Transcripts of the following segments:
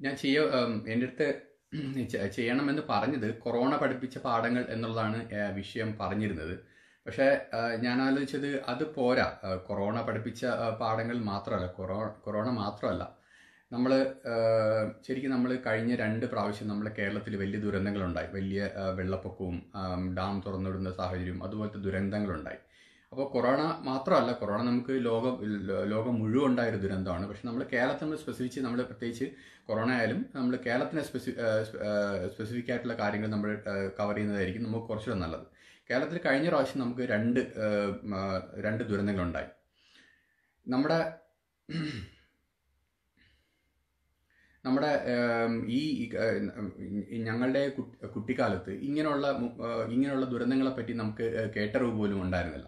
ഞാൻ ചെയ്യ ഉം, എൻ്റെ അടുത്ത് ചെ- ചെയ്യണമെന്ന് പറഞ്ഞത് കൊറോണ പഠിപ്പിച്ച പാഠങ്ങൾ എന്നുള്ളതാണ് ഏഹ്, വിഷയം പറഞ്ഞിരുന്നത് പക്ഷേ ഏഹ്, ഞാൻ ആലോചിച്ചത് അത് പോരാ ഏഹ്, കൊറോണ പഠിപ്പിച്ച ഏഹ്, പാഠങ്ങൾ മാത്രമല്ല കൊറോ കൊറോണ മാത്രമല്ല നമ്മൾ ശരിക്കും നമ്മൾ കഴിഞ്ഞ രണ്ട് പ്രാവശ്യം നമ്മുടെ കേരളത്തിൽ വലിയ ദുരന്തങ്ങളുണ്ടായി വലിയ ഏഹ്, വെള്ളപ്പൊക്കവും ആം, ഡാം തുറന്നിടുന്ന സാഹചര്യവും അതുപോലത്തെ ദുരന്തങ്ങളുണ്ടായി അപ്പോൾ കൊറോണ മാത്രമല്ല കൊറോണ നമുക്ക് ലോകം ലോ- ലോകം മുഴുവൻ ഉണ്ടായ ഒരു ദുരന്തമാണ് പക്ഷെ നമ്മൾ കേരളത്തിൽ നമ്മൾ സ്പെസിഫിച്ച് നമ്മൾ പ്രത്യേകിച്ച് കൊറോണ ആയാലും നമ്മൾ കേരളത്തിനെ സ്പെസി സ്പെസിഫിക് ആയിട്ടുള്ള കാര്യങ്ങൾ നമ്മൾ കവർ ചെയ്യുന്നതായിരിക്കും നമുക്ക് കുറച്ചുകൂടെ നല്ലത് കേരളത്തിൽ കഴിഞ്ഞ പ്രാവശ്യം നമുക്ക് രണ്ട് ഏഹ്, മ, രണ്ട് ദുരന്തങ്ങളുണ്ടായി നമ്മുടെ നമ്മുടെ ഏം, ഈ ഈ, ഏഹ്, ഈ ഞങ്ങളുടെ കുട്ടി- കുട്ടിക്കാലത്ത് ഇങ്ങനെയുള്ള മു- ഏഹ്, ഇങ്ങനെയുള്ള ദുരന്തങ്ങളെ പറ്റി നമുക്ക് ഏഹ്, കേട്ടറിവ് പോലും ഉണ്ടായിരുന്നില്ല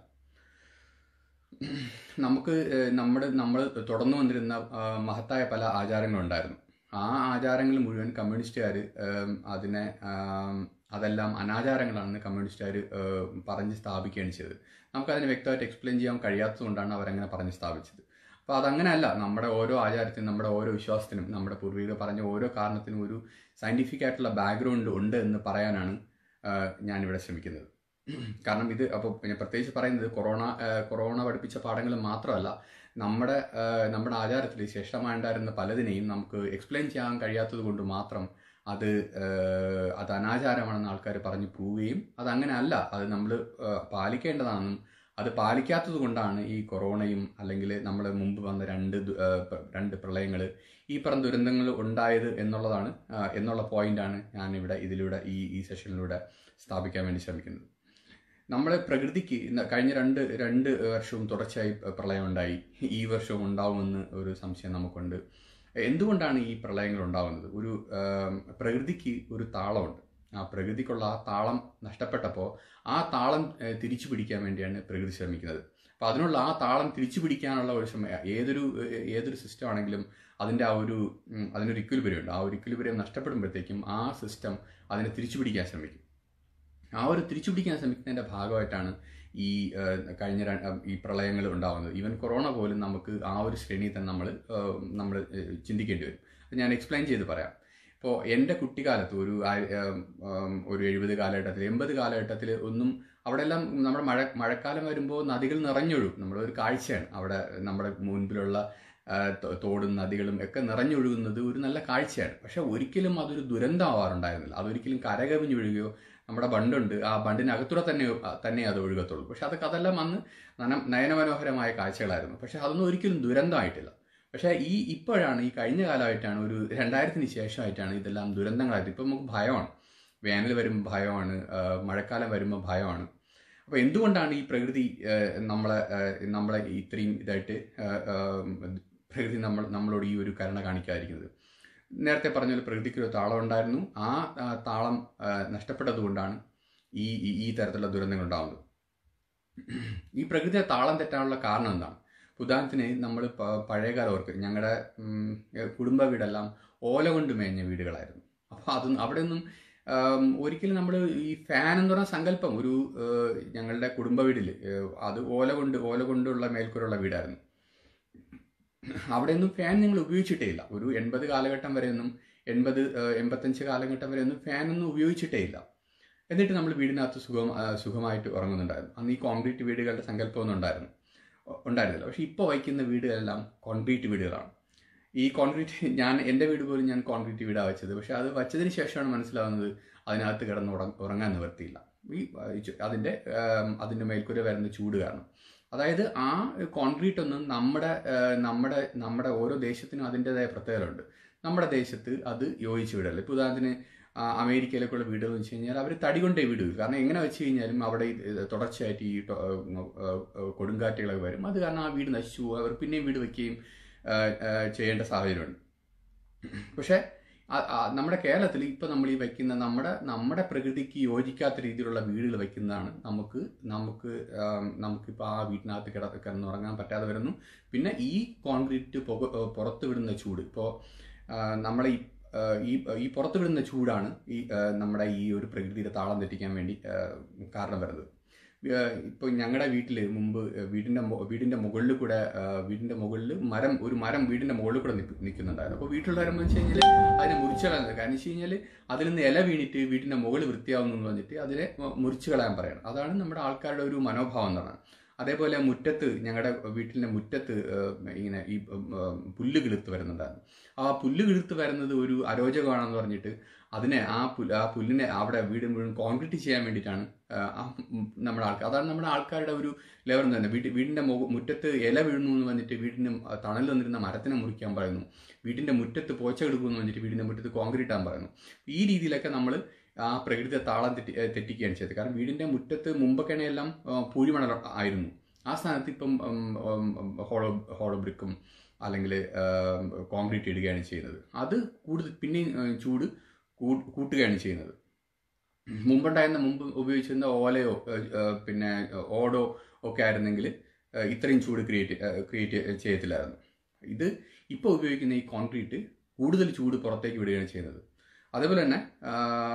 നമുക്ക് ഏഹ്, നമ്മുടെ നമ്മൾ തുടർന്നു വന്നിരുന്ന ആ, മഹത്തായ പല ആചാരങ്ങളുണ്ടായിരുന്നു ആ ആചാരങ്ങൾ മുഴുവൻ കമ്മ്യൂണിസ്റ്റുകാർ അതിനെ ആം, അതെല്ലാം അനാചാരങ്ങളാണെന്ന് കമ്മ്യൂണിസ്റ്റുകാർ പറഞ്ഞ് സ്ഥാപിക്കുകയാണ് ചെയ്തത് നമുക്കതിനെ വ്യക്തമായിട്ട് എക്സ്പ്ലെയിൻ ചെയ്യാൻ കഴിയാത്തതുകൊണ്ടാണ് അവരങ്ങനെ പറഞ്ഞ് സ്ഥാപിച്ചത് അപ്പോൾ അതങ്ങനെയല്ല നമ്മുടെ ഓരോ ആചാരത്തിനും നമ്മുടെ ഓരോ വിശ്വാസത്തിനും നമ്മുടെ പൂർവികർ പറഞ്ഞ ഓരോ കാരണത്തിനും ഒരു സയൻറ്റിഫിക് ആയിട്ടുള്ള ബാക്ക്ഗ്രൗണ്ട് ഉണ്ട് എന്ന് പറയാനാണ് ആ, ഞാനിവിടെ ശ്രമിക്കുന്നത് കാരണം ഇത് അപ്പോൾ ഞാൻ പ്രത്യേകിച്ച് പറയുന്നത് കൊറോണ ആ, കൊറോണ പഠിപ്പിച്ച പാഠങ്ങൾ മാത്രമല്ല നമ്മുടെ ആ, നമ്മുടെ ആചാരത്തിൽ ശേഷമായിട്ടുണ്ടായിരുന്ന പലതിനെയും നമുക്ക് എക്സ്പ്ലെയിൻ ചെയ്യാൻ കഴിയാത്തത് കൊണ്ട് മാത്രം അത് ആ, അത് അനാചാരമാണെന്ന് ആൾക്കാർ പറഞ്ഞ് പോവുകയും അതങ്ങനെ അല്ല അത് നമ്മൾ പാലിക്കേണ്ടതാണെന്നും അത് പാലിക്കാത്തത് കൊണ്ടാണ് ഈ കൊറോണയും അല്ലെങ്കിൽ നമ്മൾ മുമ്പ് വന്ന രണ്ട് ദു- ആ, പ- രണ്ട് പ്രളയങ്ങൾ ഈ പറഞ്ഞ ദുരന്തങ്ങൾ ഉണ്ടായത് എന്നുള്ളതാണ് ആ, എന്നുള്ള പോയിന്റാണ് ഞാനിവിടെ ഇതിലൂടെ ഈ ഈ സെഷനിലൂടെ സ്ഥാപിക്കാൻ വേണ്ടി ശ്രമിക്കുന്നത് നമ്മൾ പ്രകൃതിക്ക് ഇന്ന് കഴിഞ്ഞ രണ്ട് രണ്ട് വർഷവും തുടർച്ചയായി പ്രളയം ഉണ്ടായി ഈ വർഷവും ഉണ്ടാവുമെന്ന് ഒരു സംശയം നമുക്കുണ്ട് എന്തുകൊണ്ടാണ് ഈ പ്രളയങ്ങൾ ഉണ്ടാവുന്നത് ഒരു ആം, പ്രകൃതിക്ക് ഒരു താളമുണ്ട് ആ പ്രകൃതിക്കുള്ള ആ താളം നഷ്ടപ്പെട്ടപ്പോൾ ആ താളം ഏഹ്, തിരിച്ചു പിടിക്കാൻ വേണ്ടിയാണ് പ്രകൃതി ശ്രമിക്കുന്നത് അപ്പോൾ അതിനുള്ള ആ താളം തിരിച്ചു പിടിക്കാനുള്ള ഒരു ശ്രമം ഏതൊരു ഏഹ്, ഏതൊരു സിസ്റ്റം ആണെങ്കിലും അതിൻ്റെ ആ ഒരു ഉം, അതിനൊരു ഇക്വിലിബ്രിയം ഉണ്ട് ആ ഒരു ഇക്വിലിബ്രിയം നഷ്ടപ്പെടുമ്പോഴത്തേക്കും ആ സിസ്റ്റം അതിനെ തിരിച്ചു പിടിക്കാൻ ശ്രമിക്കും ആ ഒരു തിരിച്ചു പിടിക്കാൻ ശ്രമിക്കുന്നതിൻ്റെ ഭാഗമായിട്ടാണ് ഈ ഏഹ്, കഴിഞ്ഞ ര- ഏഹ്, ഈ പ്രളയങ്ങൾ ഉണ്ടാകുന്നത് ഈവൻ കൊറോണ പോലും നമുക്ക് ആ ഒരു ശ്രേണിയിൽ തന്നെ നമ്മൾ നമ്മൾ ചിന്തിക്കേണ്ടി വരും അത് ഞാൻ എക്സ്പ്ലെയിൻ ചെയ്ത് പറയാം ഇപ്പോൾ എൻ്റെ കുട്ടിക്കാലത്ത് ഒരു ആയി- ഏം, ഏം, ഒരു എഴുപത് കാലഘട്ടത്തിൽ എൺപത് കാലഘട്ടത്തിൽ ഒന്നും അവിടെ എല്ലാം നമ്മുടെ മഴ മഴക്കാലം വരുമ്പോൾ നദികൾ നിറഞ്ഞൊഴുകും നമ്മുടെ ഒരു കാഴ്ചയാണ് അവിടെ നമ്മുടെ മുൻപിലുള്ള ആ, തോ- തോടും നദികളും ഒക്കെ നിറഞ്ഞൊഴുകുന്നത് ഒരു നല്ല കാഴ്ചയാണ് പക്ഷെ ഒരിക്കലും അതൊരു ദുരന്തമാവാറുണ്ടായിരുന്നില്ല അതൊരിക്കലും കരകവിഞ്ഞൊഴുകുകയോ നമ്മുടെ ബണ്ടുണ്ട് ആ ബണ്ടിനകത്തൂടെ തന്നെ തന്നെ അത് ഒഴുകത്തുള്ളൂ പക്ഷെ അതൊക്കെ അതെല്ലാം അന്ന് നന- നയനമനോഹരമായ കാഴ്ചകളായിരുന്നു പക്ഷെ അതൊന്നും ഒരിക്കലും ദുരന്തമായിട്ടില്ല പക്ഷേ ഈ ഇപ്പോഴാണ് ഈ കഴിഞ്ഞ കാലമായിട്ടാണ് ഒരു രണ്ടായിരത്തിന് ശേഷമായിട്ടാണ് ഇതെല്ലാം ദുരന്തങ്ങളായിട്ട് ഇപ്പം നമുക്ക് ഭയമാണ് വേനൽ വരുമ്പോൾ ഭയമാണ് ആ, മഴക്കാലം വരുമ്പോൾ ഭയമാണ് അപ്പോൾ എന്തുകൊണ്ടാണ് ഈ പ്രകൃതി ആ, നമ്മളെ ആ, നമ്മളെ ഇത്രയും ഇതായിട്ട് ആ, ആ, പ്രകൃതി നമ്മൾ നമ്മളോട് ഈ ഒരു കരുണ കാണിക്കാതിരിക്കുന്നത് നേരത്തെ പറഞ്ഞ പോലെ പ്രകൃതിക്ക് ഒരു താളം ഉണ്ടായിരുന്നു ആ ആ, താളം ആ, നഷ്ടപ്പെട്ടത് കൊണ്ടാണ് ഈ ഈ- ഈ തരത്തിലുള്ള ദുരന്തങ്ങൾ ഉണ്ടാകുന്നത് ഈ പ്രകൃതിയെ താളം തെറ്റാനുള്ള കാരണം എന്താണ് ഉദാഹരണത്തിന് നമ്മൾ പഴയകാലം ഓർക്ക് ഞങ്ങളുടെ ഉം, കുടുംബ വീടെല്ലാം ഓല കൊണ്ട് മേഞ്ഞ വീടുകളായിരുന്നു അപ്പോൾ അത് അവിടെ ഒന്നും ആം, ഒരിക്കലും നമ്മൾ ഈ ഫാൻ എന്ന് പറഞ്ഞ സങ്കല്പം ഒരു ഏഹ്, ഞങ്ങളുടെ കുടുംബ വീട്ടിൽ ഏഹ്, അത് ഓല കൊണ്ട് ഓല കൊണ്ടുള്ള മേൽക്കൂരുള്ള വീടായിരുന്നു അവിടെയൊന്നും ഫാൻ നിങ്ങൾ ഉപയോഗിച്ചിട്ടേ ഇല്ല ഒരു എൺപത് കാലഘട്ടം വരെയൊന്നും എൺപത് ഏഹ്, എൺപത്തഞ്ച് കാലഘട്ടം വരെയൊന്നും ഫാനൊന്നും ഉപയോഗിച്ചിട്ടേ ഇല്ല എന്നിട്ട് നമ്മൾ വീടിനകത്ത് സുഖം ആ, സുഖമായിട്ട് ഉറങ്ങുന്നുണ്ടായിരുന്നു അന്ന് ഈ കോൺക്രീറ്റ് വീടുകളുടെ സങ്കല്പമൊന്നും ഉണ്ടായിരുന്നു ഉ- ഉണ്ടായിരുന്നില്ല പക്ഷെ ഇപ്പോൾ വയ്ക്കുന്ന വീടുകളെല്ലാം കോൺക്രീറ്റ് വീടുകളാണ് ഈ കോൺക്രീറ്റ് ഞാൻ എൻ്റെ വീട് പോലും ഞാൻ കോൺക്രീറ്റ് വീടാണ് വെച്ചത് പക്ഷെ അത് വച്ചതിന് ശേഷമാണ് മനസ്സിലാവുന്നത് അതിനകത്ത് കിടന്ന് ഉറ- ഉറങ്ങാൻ നിവർത്തിയില്ല ഈ ആ, ഈ ചു- അതിൻ്റെ ആം, അതിൻ്റെ മേൽക്കൂര വരുന്ന ചൂട് കാരണം അതായത് ആ കോൺക്രീറ്റ് ഒന്നും നമ്മുടെ ആ, നമ്മുടെ നമ്മുടെ ഓരോ ദേശത്തിനും അതിൻ്റെതായ പ്രത്യേകതയുണ്ട് നമ്മുടെ ദേശത്ത് അത് യോജിച്ച് വീടല്ല ഇപ്പോൾ ഉദാഹരണത്തിന് ആ, അമേരിക്കയിലൊക്കെയുള്ള വീടുകൾ എന്ന് വെച്ച് കഴിഞ്ഞാൽ അവർ തടി കൊണ്ടേ വീട് വരും കാരണം എങ്ങനെ വെച്ച് കഴിഞ്ഞാലും അവിടെ ഈ, ഏ, തുടർച്ചയായിട്ട് ഈ ടൊ- ഏ, ഏ, ഏ, കൊടുങ്കാറ്റുകളൊക്കെ വരും അത് കാരണം ആ വീട് നശിച്ചു പോകും അവർ പിന്നെയും വീട് വെക്കുകയും ആ, ആ, ചെയ്യേണ്ട സാഹചര്യമുണ്ട് പക്ഷേ ആ- ആ നമ്മുടെ കേരളത്തിൽ ഇപ്പോൾ നമ്മൾ ഈ വയ്ക്കുന്ന നമ്മുടെ നമ്മുടെ പ്രകൃതിക്ക് യോജിക്കാത്ത രീതിയിലുള്ള വീടുകൾ വയ്ക്കുന്നതാണ് നമുക്ക് നമുക്ക് ആം, നമുക്കിപ്പോൾ ആ വീട്ടിനകത്ത് കിട കിടന്നുറങ്ങാൻ പറ്റാതെ വരുന്നു പിന്നെ ഈ കോൺക്രീറ്റ് പുക പുറത്ത് വിടുന്ന ചൂട് ഇപ്പോൾ നമ്മളെ ഈ ആ, ഈ ഈ പുറത്ത് വിടുന്ന ചൂടാണ് ഈ ആ, നമ്മുടെ ഈ ഒരു പ്രകൃതിയുടെ താളം തെറ്റിക്കാൻ വേണ്ടി ആ, കാരണം വരുന്നത് ഇപ്പോൾ ഞങ്ങളുടെ വീട്ടിൽ മുമ്പ് വീടിൻ്റെ വീടിൻ്റെ മുകളിൽ കൂടെ ആ, വീടിൻ്റെ മുകളിൽ മരം ഒരു മരം വീടിൻ്റെ മുകളിൽ കൂടെ നിൽക്ക് നിൽക്കുന്നുണ്ടായിരുന്നു അപ്പോൾ വീട്ടിലുള്ളവരെന്ന് വെച്ച് കഴിഞ്ഞാൽ അതിനെ മുറിച്ച് കളയുന്നത് കാരണം വെച്ച് കഴിഞ്ഞാൽ അതിൽ നിന്ന് ഇല വീണിട്ട് വീടിൻ്റെ മുകളിൽ വൃത്തിയാവുന്നു എന്ന് പറഞ്ഞിട്ട് അതിനെ മുറിച്ച് കളയാൻ പറയണം അതാണ് നമ്മുടെ ആൾക്കാരുടെ ഒരു മനോഭാവം എന്ന് പറയുന്നത് അതേപോലെ മുറ്റത്ത് ഞങ്ങളുടെ വീട്ടിൻ്റെ മുറ്റത്ത് ആ, ഇങ്ങനെ ഈ ആ, പുല്ല് കിളുത്ത് വരുന്നുണ്ടായിരുന്നു ആ പുല്ല് കിളുത്ത് വരുന്നത് ഒരു അരോചകമാണെന്ന് പറഞ്ഞിട്ട് അതിനെ ആ പുല്ല് ആ പുല്ലിനെ അവിടെ വീട് മുഴുവൻ കോൺക്രീറ്റ് ചെയ്യാൻ വേണ്ടിയിട്ടാണ് ആ, ആ നമ്മുടെ ആൾക്കാർ അതാണ് നമ്മുടെ ആൾക്കാരുടെ ഒരു ലെവൽ തന്നെ വീട്ടിൽ വീടിൻ്റെ മുഖ മുറ്റത്ത് ഇല വീഴുന്നു എന്ന് പറഞ്ഞിട്ട് വീടിന് തണൽ വന്നിരുന്ന മരത്തിനെ മുറിക്കാൻ പറയുന്നു വീടിൻ്റെ മുറ്റത്ത് പോച്ച എടുക്കുമെന്ന് പറഞ്ഞിട്ട് വീടിൻ്റെ മുറ്റത്ത് കോൺക്രീറ്റ് ആകാൻ പറയുന്നു ഈ രീതിയിലൊക്കെ നമ്മൾ ആ പ്രകൃതിയെ താളം തെറ്റി ഏ, തെറ്റിക്കുകയാണ് ചെയ്തത് കാരണം വീടിൻ്റെ മുറ്റത്ത് മുമ്പൊക്കെ എല്ലാം ആ, പൂഴിമണൽ ആയിരുന്നു ആ സ്ഥാനത്ത് ഇപ്പം ഉം, ഉം, ഉം, ഹോളോ ഹോളോ ബ്രിക്കും അല്ലെങ്കിൽ കോൺക്രീറ്റ് ഇടുകയാണ് ചെയ്യുന്നത് അത് കൂടുതൽ പിന്നെയും ഏ, ചൂട് കൂ- കൂട്ടുകയാണ് ചെയ്യുന്നത് മുമ്പുണ്ടായിരുന്ന മുമ്പ് ഉപയോഗിച്ചിരുന്ന ഓലയോ ഏ, ഏ, പിന്നെ ഓടോ ഒക്കെ ആയിരുന്നെങ്കിൽ ഏ, ഇത്രയും ചൂട് ക്രിയേറ്റ് ക്രിയേറ്റ് ചെയ്യത്തില്ലായിരുന്നു ഇത് ഇപ്പോൾ ഉപയോഗിക്കുന്ന ഈ കോൺക്രീറ്റ് കൂടുതൽ ചൂട് പുറത്തേക്ക് വിടുകയാണ് ചെയ്യുന്നത് അതേപോലെ തന്നെ ആ,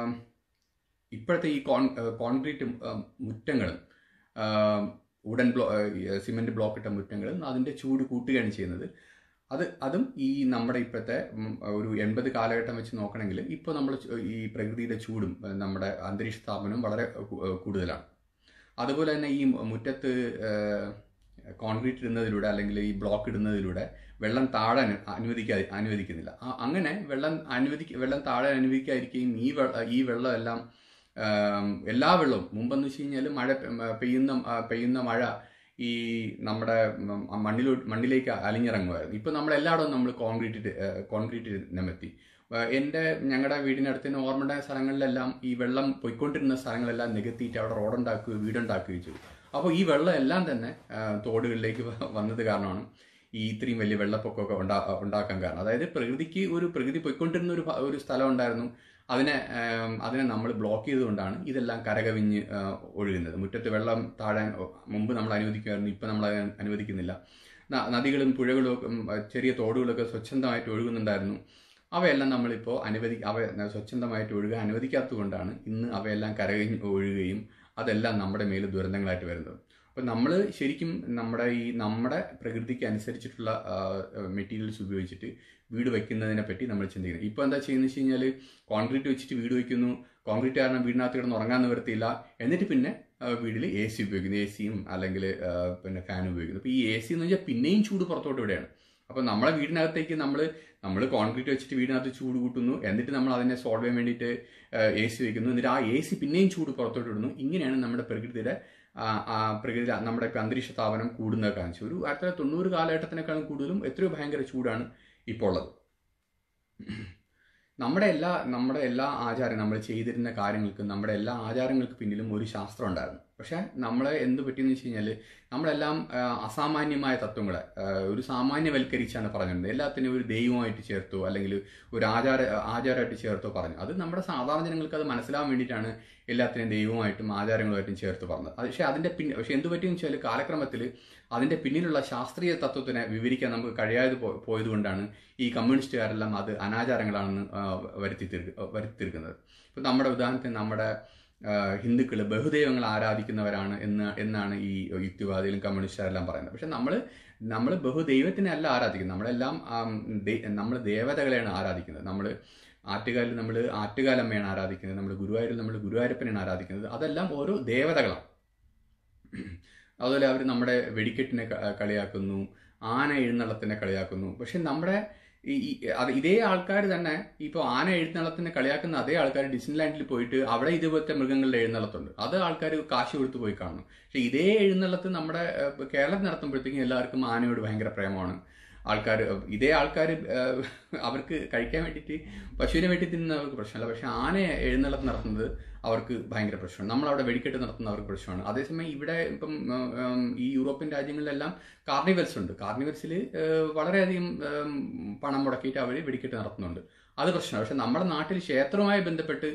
ഇപ്പോഴത്തെ ഈ കോൺ കോൺക്രീറ്റ് മുറ്റങ്ങളും ആ, ഉടൻ ബ്ലോ സിമെന്റ് ബ്ലോക്ക് ഇട്ട മുറ്റങ്ങളും അതിന്റെ ചൂട് കൂട്ടുകയാണ് ചെയ്യുന്നത് അത് അതും ഈ നമ്മുടെ ഇപ്പോഴത്തെ ഉം, ഒരു എൺപത് കാലഘട്ടം വെച്ച് നോക്കണമെങ്കിൽ ഇപ്പോൾ നമ്മൾ ഈ പ്രകൃതിയുടെ ചൂടും ഏഹ്, നമ്മുടെ അന്തരീക്ഷ താപനവും വളരെ കു- ഏഹ്, കൂടുതലാണ് അതുപോലെ തന്നെ ഈ മുറ്റത്ത് ഏഹ്, കോൺക്രീറ്റ് ഇടുന്നതിലൂടെ അല്ലെങ്കിൽ ഈ ബ്ലോക്ക് ഇടുന്നതിലൂടെ വെള്ളം താഴാൻ അനുവദിക്കാതെ അനുവദിക്കുന്നില്ല ആ- അങ്ങനെ വെള്ളം അനുവദി വെള്ളം താഴാൻ അനുവദിക്കാതിരിക്കുകയും ഈ വെള്ള ഈ വെള്ളം എല്ലാം ആം, എല്ലാ വെള്ളവും മുമ്പെന്ന് വെച്ച് കഴിഞ്ഞാൽ മഴ പെ- പെയ്യുന്ന ആ, പെയ്യുന്ന മഴ ഈ നമ്മുടെ ഉം, മണ്ണിലോ മണ്ണിലേക്ക് അലിഞ്ഞിറങ്ങുമായിരുന്നു ഇപ്പൊ നമ്മൾ എല്ലായിടവും നമ്മൾ കോൺക്രീറ്റ് കോൺക്രീറ്റ് നിമെത്തി ആ, എൻ്റെ ഞങ്ങളുടെ വീടിനടുത്ത് തന്നെ ഓർമ്മയുണ്ടായ സ്ഥലങ്ങളിലെല്ലാം ഈ വെള്ളം പൊയ്ക്കൊണ്ടിരുന്ന സ്ഥലങ്ങളെല്ലാം നികത്തിയിട്ട് അവിടെ റോഡുണ്ടാക്കുകയും വീടുണ്ടാക്കുകയും ചെയ്തു അപ്പോൾ ഈ വെള്ളം എല്ലാം തന്നെ ആ, തോടുകളിലേക്ക് വ- വന്നത് കാരണമാണ് ഈ ഇത്രയും വലിയ വെള്ളപ്പൊക്കമൊക്കെ ഉണ്ടാ ഉണ്ടാക്കാൻ കാരണം അതായത് പ്രകൃതിക്ക് ഒരു പ്രകൃതി പൊയ്ക്കൊണ്ടിരുന്ന ഒരു ഭ- ഒരു സ്ഥലം ഉണ്ടായിരുന്നു അതിനെ ആം, അതിനെ നമ്മൾ ബ്ലോക്ക് ചെയ്തുകൊണ്ടാണ് ഇതെല്ലാം കരകവിഞ്ഞ് ആ, ഒഴുകുന്നത് മുറ്റത്ത് വെള്ളം താഴാൻ ഒ- മുമ്പ് നമ്മൾ അനുവദിക്കുമായിരുന്നു ഇപ്പം നമ്മൾ അത് അനുവദിക്കുന്നില്ല ന- നദികളും പുഴകളും ഒക്കെ, ഉം, ചെറിയ തോടുകളൊക്കെ സ്വച്ഛന്തമായിട്ട് ഒഴുകുന്നുണ്ടായിരുന്നു അവയെല്ലാം നമ്മളിപ്പോൾ അനുവദി അവ സ്വച്ഛന്തമായിട്ട് ഒഴുകാൻ അനുവദിക്കാത്തതുകൊണ്ടാണ് ഇന്ന് അവയെല്ലാം കരകവിഞ്ഞ് ഒഴുകുകയും അതെല്ലാം നമ്മുടെ മേൽ ദുരന്തങ്ങളായിട്ട് വരുന്നത് അപ്പം നമ്മൾ ശരിക്കും നമ്മുടെ ഈ നമ്മുടെ പ്രകൃതിക്ക് അനുസരിച്ചിട്ടുള്ള മെറ്റീരിയൽസ് ഉപയോഗിച്ചിട്ട് വീട് വയ്ക്കുന്നതിനെ പറ്റി നമ്മൾ ചിന്തിക്കുന്നത് ഇപ്പോൾ എന്താ ചെയ്യുന്നത് വെച്ച് കഴിഞ്ഞാൽ കോൺക്രീറ്റ് വെച്ചിട്ട് വീട് വയ്ക്കുന്നു കോൺക്രീറ്റ് കാരണം വീടിനകത്ത് കിടന്ന് ഉറങ്ങാൻ നിവൃത്തിയില്ല എന്നിട്ട് പിന്നെ വീട്ടിൽ എ സി ഉപയോഗിക്കുന്നു എ സിയും അല്ലെങ്കിൽ പിന്നെ ഫാൻ ഉപയോഗിക്കുന്നു അപ്പോൾ ഈ എ സി എന്ന് വെച്ചാൽ പിന്നെയും ചൂട് പുറത്തോട്ട് വിടുകയാണ് അപ്പോൾ നമ്മളെ വീടിനകത്തേക്ക് നമ്മൾ നമ്മൾ കോൺക്രീറ്റ് വെച്ചിട്ട് വീടിനകത്ത് ചൂട് കൂട്ടുന്നു എന്നിട്ട് നമ്മൾ അതിനെ സോൾവ് ചെയ്യാൻ വേണ്ടിയിട്ട് എ സി വയ്ക്കുന്നു എന്നിട്ട് ആ എ സി പിന്നെയും ചൂട് പുറത്തോട്ട് വിടുന്നു ഇങ്ങനെയാണ് നമ്മുടെ പ്രകൃതിയുടെ ആ, ആ പ്രകൃതി നമ്മുടെ ഇപ്പം അന്തരീക്ഷ താപനം കൂടുന്നത് കാണിച്ചു ഒരു ആയിരത്തി തൊള്ളായിരത്തി തൊണ്ണൂറ് കാലഘട്ടത്തിനേക്കാളും കൂടുതലും എത്രയോ ഭയങ്കര ചൂടാണ് ഇപ്പോൾ ഉള്ളത് നമ്മുടെ എല്ലാ നമ്മുടെ എല്ലാ ആചാരം നമ്മൾ ചെയ്തിരുന്ന കാര്യങ്ങൾക്ക് നമ്മുടെ എല്ലാ ആചാരങ്ങൾക്ക് പിന്നിലും ഒരു ശാസ്ത്രം ഉണ്ടായിരുന്നു പക്ഷെ നമ്മളെ എന്ത് പറ്റിയെന്ന് വെച്ച് കഴിഞ്ഞാൽ നമ്മളെല്ലാം ആ, അസാമാന്യമായ തത്വങ്ങളെ ആ, ഒരു സാമാന്യവൽക്കരിച്ചാണ് പറഞ്ഞിരുന്നത് എല്ലാത്തിനും ഒരു ദൈവമായിട്ട് ചേർത്തോ അല്ലെങ്കിൽ ഒരു ആചാര ആചാരമായിട്ട് ചേർത്തോ പറഞ്ഞു അത് നമ്മുടെ സാധാരണ ജനങ്ങൾക്ക് അത് മനസ്സിലാവാൻ വേണ്ടിയിട്ടാണ് എല്ലാത്തിനെയും ദൈവമായിട്ടും ആചാരങ്ങളുമായിട്ടും ചേർത്ത് പറഞ്ഞത് അത് പക്ഷേ അതിൻ്റെ പിന്നെ പക്ഷേ എന്ത് പറ്റിയെന്ന് വെച്ചാൽ കാലക്രമത്തിൽ അതിൻ്റെ പിന്നിലുള്ള ശാസ്ത്രീയ തത്വത്തിനെ വിവരിക്കാൻ നമുക്ക് കഴിയാതെ പോ- പോയതുകൊണ്ടാണ് ഈ കമ്മ്യൂണിസ്റ്റുകാരെല്ലാം അത് അനാചാരങ്ങളാണെന്ന് ആ, വരുത്തി തീർക്ക വരുത്തി തീർക്കുന്നത് ഇപ്പം നമ്മുടെ ഉദാഹരണത്തിന് നമ്മുടെ ഹിന്ദുക്കൾ ബഹുദൈവങ്ങൾ ആരാധിക്കുന്നവരാണ് എന്ന് എന്നാണ് ഈ യുക്തിവാദികളും കമ്മ്യൂണിസ്റ്റുകാരെല്ലാം പറയുന്നത് പക്ഷെ നമ്മൾ നമ്മൾ ബഹുദൈവത്തിനെ അല്ല ആരാധിക്കുന്നത് നമ്മളെല്ലാം നമ്മൾ ദേവതകളെയാണ് ആരാധിക്കുന്നത് നമ്മൾ ആറ്റുകാലിൽ നമ്മൾ ആറ്റുകാലമ്മയാണ് ആരാധിക്കുന്നത് നമ്മൾ ഗുരുവായൂരിൽ നമ്മൾ ഗുരുവായൂരപ്പനെയാണ് ആരാധിക്കുന്നത് അതെല്ലാം ഓരോ ദേവതകളാണ് അതുപോലെ അവർ നമ്മുടെ വെടിക്കെട്ടിനെ ക- കളിയാക്കുന്നു ആന എഴുന്നള്ളത്തിനെ കളിയാക്കുന്നു പക്ഷെ നമ്മുടെ ഈ ഈ- അത് ഇതേ ആൾക്കാർ തന്നെ ഇപ്പോൾ ആന എഴുന്നള്ളത്തിനെ കളിയാക്കുന്ന അതേ ആൾക്കാർ ഡിസ്നിലാൻഡിൽ പോയിട്ട് അവിടെ ഇതുപോലത്തെ മൃഗങ്ങളുടെ എഴുന്നള്ളത്തുണ്ട് അത് ആൾക്കാർ കാശ് കൊടുത്ത് പോയി കാണുന്നു പക്ഷെ ഇതേ എഴുന്നള്ളത്ത് നമ്മുടെ ഏഹ്, കേരളത്തിൽ നടത്തുമ്പോഴത്തേക്കും എല്ലാവർക്കും ആനയോട് ഭയങ്കര പ്രേമമാണ് ആൾക്കാർ ഇതേ ആൾക്കാർ അവർക്ക് കഴിക്കാൻ വേണ്ടിയിട്ട് പശുവിനെ വേണ്ടി തിന്നുന്നവർക്ക് പ്രശ്നമല്ല പക്ഷെ ആന എഴുന്നള്ളത്ത് നടത്തുന്നത് അവർക്ക് ഭയങ്കര പ്രശ്നമാണ് നമ്മളവിടെ വെടിക്കെട്ട് നടത്തുന്നവർക്ക് പ്രശ്നമാണ് അതേസമയം ഇവിടെ ഇപ്പം ഉം, ഉം, ഈ യൂറോപ്യൻ രാജ്യങ്ങളിലെല്ലാം കാർണിവൽസ് ഉണ്ട് കാർണിവൽസിൽ വളരെയധികം ഉം, പണം മുടക്കിയിട്ട് അവർ വെടിക്കെട്ട് നടത്തുന്നുണ്ട് അത് പ്രശ്നമാണ് പക്ഷെ നമ്മുടെ നാട്ടിൽ ക്ഷേത്രവുമായി ബന്ധപ്പെട്ട്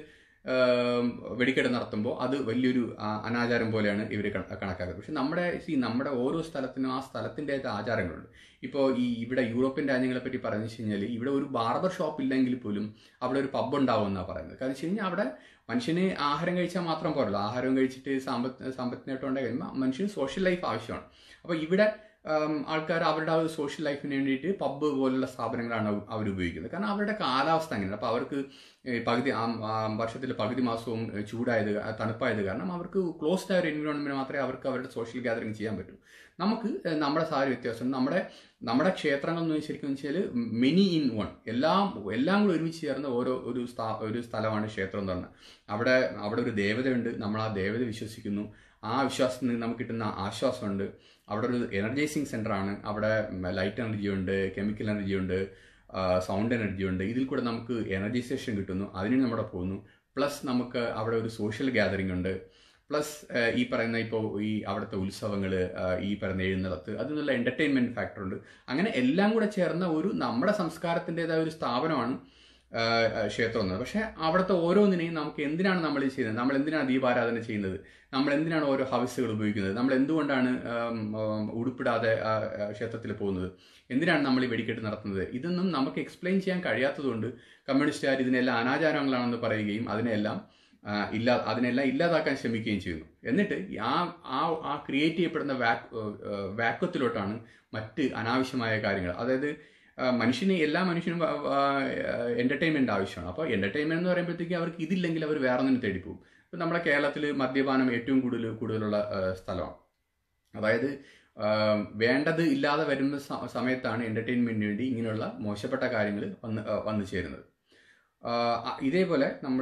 വെടിക്കെട്ട് നടത്തുമ്പോൾ അത് വലിയൊരു ആ, അനാചാരം പോലെയാണ് ഇവർ കണക്കാക്കുന്നത് പക്ഷെ നമ്മുടെ ഈ നമ്മുടെ ഓരോ സ്ഥലത്തിനും ആ സ്ഥലത്തിൻ്റെതായ ആചാരങ്ങളുണ്ട് ഇപ്പോൾ ഈ ഇവിടെ യൂറോപ്യൻ രാജ്യങ്ങളെ പറ്റി പറഞ്ഞു വെച്ച് കഴിഞ്ഞാൽ ഇവിടെ ഒരു ബാർബർ ഷോപ്പ് ഇല്ലെങ്കിൽ പോലും അവിടെ ഒരു പബ് ഉണ്ടാവും എന്നാണ് പറയുന്നത് കാരണം വെച്ച് കഴിഞ്ഞാൽ അവിടെ മനുഷ്യന് ആഹാരം കഴിച്ചാൽ മാത്രം പോരല്ലോ ആഹാരം കഴിച്ചിട്ട് സാമ്പത്ത് സാമ്പത്തിക നേട്ടം ഉണ്ടായി കഴിയുമ്പോൾ മനുഷ്യന് സോഷ്യൽ ലൈഫ് ആവശ്യമാണ് അപ്പോൾ ഇവിടെ ആൾക്കാർ അവരുടെ ആ ഒരു സോഷ്യൽ ലൈഫിന് വേണ്ടിയിട്ട് പബ്ബ് പോലുള്ള സ്ഥാപനങ്ങളാണ് അവർ ഉപയോഗിക്കുന്നത് കാരണം അവരുടെ കാലാവസ്ഥ അങ്ങനെയാണ് അപ്പോൾ അവർക്ക് ഈ പകുതി വർഷത്തിൽ പകുതി മാസവും ചൂടായത് ആ തണുപ്പായത് കാരണം അവർക്ക് ക്ലോസ്ഡ് ആയ ഒരു എൻവിറോൺമെന്റ് മാത്രമേ അവർക്ക് അവരുടെ സോഷ്യൽ ഗ്യാതറിങ് ചെയ്യാൻ പറ്റൂ നമുക്ക് ഏഹ്, നമ്മുടെ സാഹചര്യ വ്യത്യാസം നമ്മുടെ നമ്മുടെ ക്ഷേത്രങ്ങൾ എന്ന് ശരിക്കും വെച്ചാൽ മിനി ഇൻ വൺ എല്ലാം എല്ലാം കൂടി ഒരുമിച്ച് ചേർന്ന ഓരോ ഒരു സ്ഥാ ഒരു സ്ഥലമാണ് ക്ഷേത്രം എന്ന് പറഞ്ഞാൽ അവിടെ അവിടെ ഒരു ദേവതയുണ്ട് നമ്മൾ ആ ദേവത വിശ്വസിക്കുന്നു ആ വിശ്വാസത്തിൽ നിന്ന് നമുക്ക് കിട്ടുന്ന ആശ്വാസമുണ്ട് അവിടെ ഒരു എനർജൈസിങ് സെന്റർ ആണ് അവിടെ ലൈറ്റ് എനർജി ഉണ്ട് കെമിക്കൽ എനർജി ഉണ്ട് സൗണ്ട് എനർജി ഉണ്ട് ഇതിൽ കൂടെ നമുക്ക് എനർജൈസേഷൻ കിട്ടുന്നു അതിന് നമ്മുടെ പോകുന്നു പ്ലസ് നമുക്ക് അവിടെ ഒരു സോഷ്യൽ ഗ്യാതറിംഗ് ഉണ്ട് പ്ലസ് ഈ പറയുന്ന ഇപ്പോൾ ഈ അവിടുത്തെ ഉത്സവങ്ങൾ ഈ പറയുന്ന എഴുന്നള്ളത്ത് അതിനുള്ള എന്റർടൈൻമെന്റ് ഫാക്ടർ ഉണ്ട് അങ്ങനെ എല്ലാം കൂടെ ചേർന്ന ഒരു നമ്മുടെ സംസ്കാരത്തിൻ്റെതായ ഒരു സ്ഥാപനമാണ് ആ, ആ, ക്ഷേത്രം എന്നത് പക്ഷേ അവിടുത്തെ ഓരോന്നിനെയും നമുക്ക് എന്തിനാണ് നമ്മൾ ഇത് ചെയ്യുന്നത് നമ്മൾ എന്തിനാണ് ദീപാരാധന ചെയ്യുന്നത് നമ്മൾ എന്തിനാണ് ഓരോ ഹവിസുകൾ ഉപയോഗിക്കുന്നത് നമ്മൾ എന്തുകൊണ്ടാണ് ആം, ആം, ഉടുപ്പിടാതെ ആ, ആ, ക്ഷേത്രത്തിൽ പോകുന്നത് എന്തിനാണ് നമ്മൾ ഈ വെടിക്കെട്ട് നടത്തുന്നത് ഇതൊന്നും നമുക്ക് എക്സ്പ്ലെയിൻ ചെയ്യാൻ കഴിയാത്തതുകൊണ്ട് കമ്മ്യൂണിസ്റ്റുകാർ ഇതിനെല്ലാം അനാചാരങ്ങളാണെന്ന് പറയുകയും അതിനെല്ലാം ആ, ഇല്ലാ അതിനെല്ലാം ഇല്ലാതാക്കാൻ ശ്രമിക്കുകയും ചെയ്യുന്നു എന്നിട്ട് ആ ആ ആ ക്രിയേറ്റ് ചെയ്യപ്പെടുന്ന വാക് വാക്വത്തിലോട്ടാണ് മറ്റ് അനാവശ്യമായ കാര്യങ്ങൾ അതായത് ആ, മനുഷ്യന് എല്ലാ മനുഷ്യനും എന്റർടൈൻമെന്റ് ആവശ്യമാണ് അപ്പോൾ എന്റർടൈൻമെന്റ് എന്ന് പറയുമ്പോഴത്തേക്ക് അവർക്ക് ഇതില്ലെങ്കിൽ അവർ വേറെ ഒന്നിനും തേടി പോകും ഇപ്പം നമ്മുടെ കേരളത്തിൽ മദ്യപാനം ഏറ്റവും കൂടുതൽ കൂടുതലുള്ള ആ, സ്ഥലമാണ് അതായത് ആ, വേണ്ടത് ഇല്ലാതെ വരുന്ന സ- സമയത്താണ് എന്റർടൈൻമെന്റിന് വേണ്ടി ഇങ്ങനെയുള്ള മോശപ്പെട്ട കാര്യങ്ങൾ വന്ന് ആ, വന്നു ചേരുന്നത് ആ, അ- ഇതേപോലെ നമ്മൾ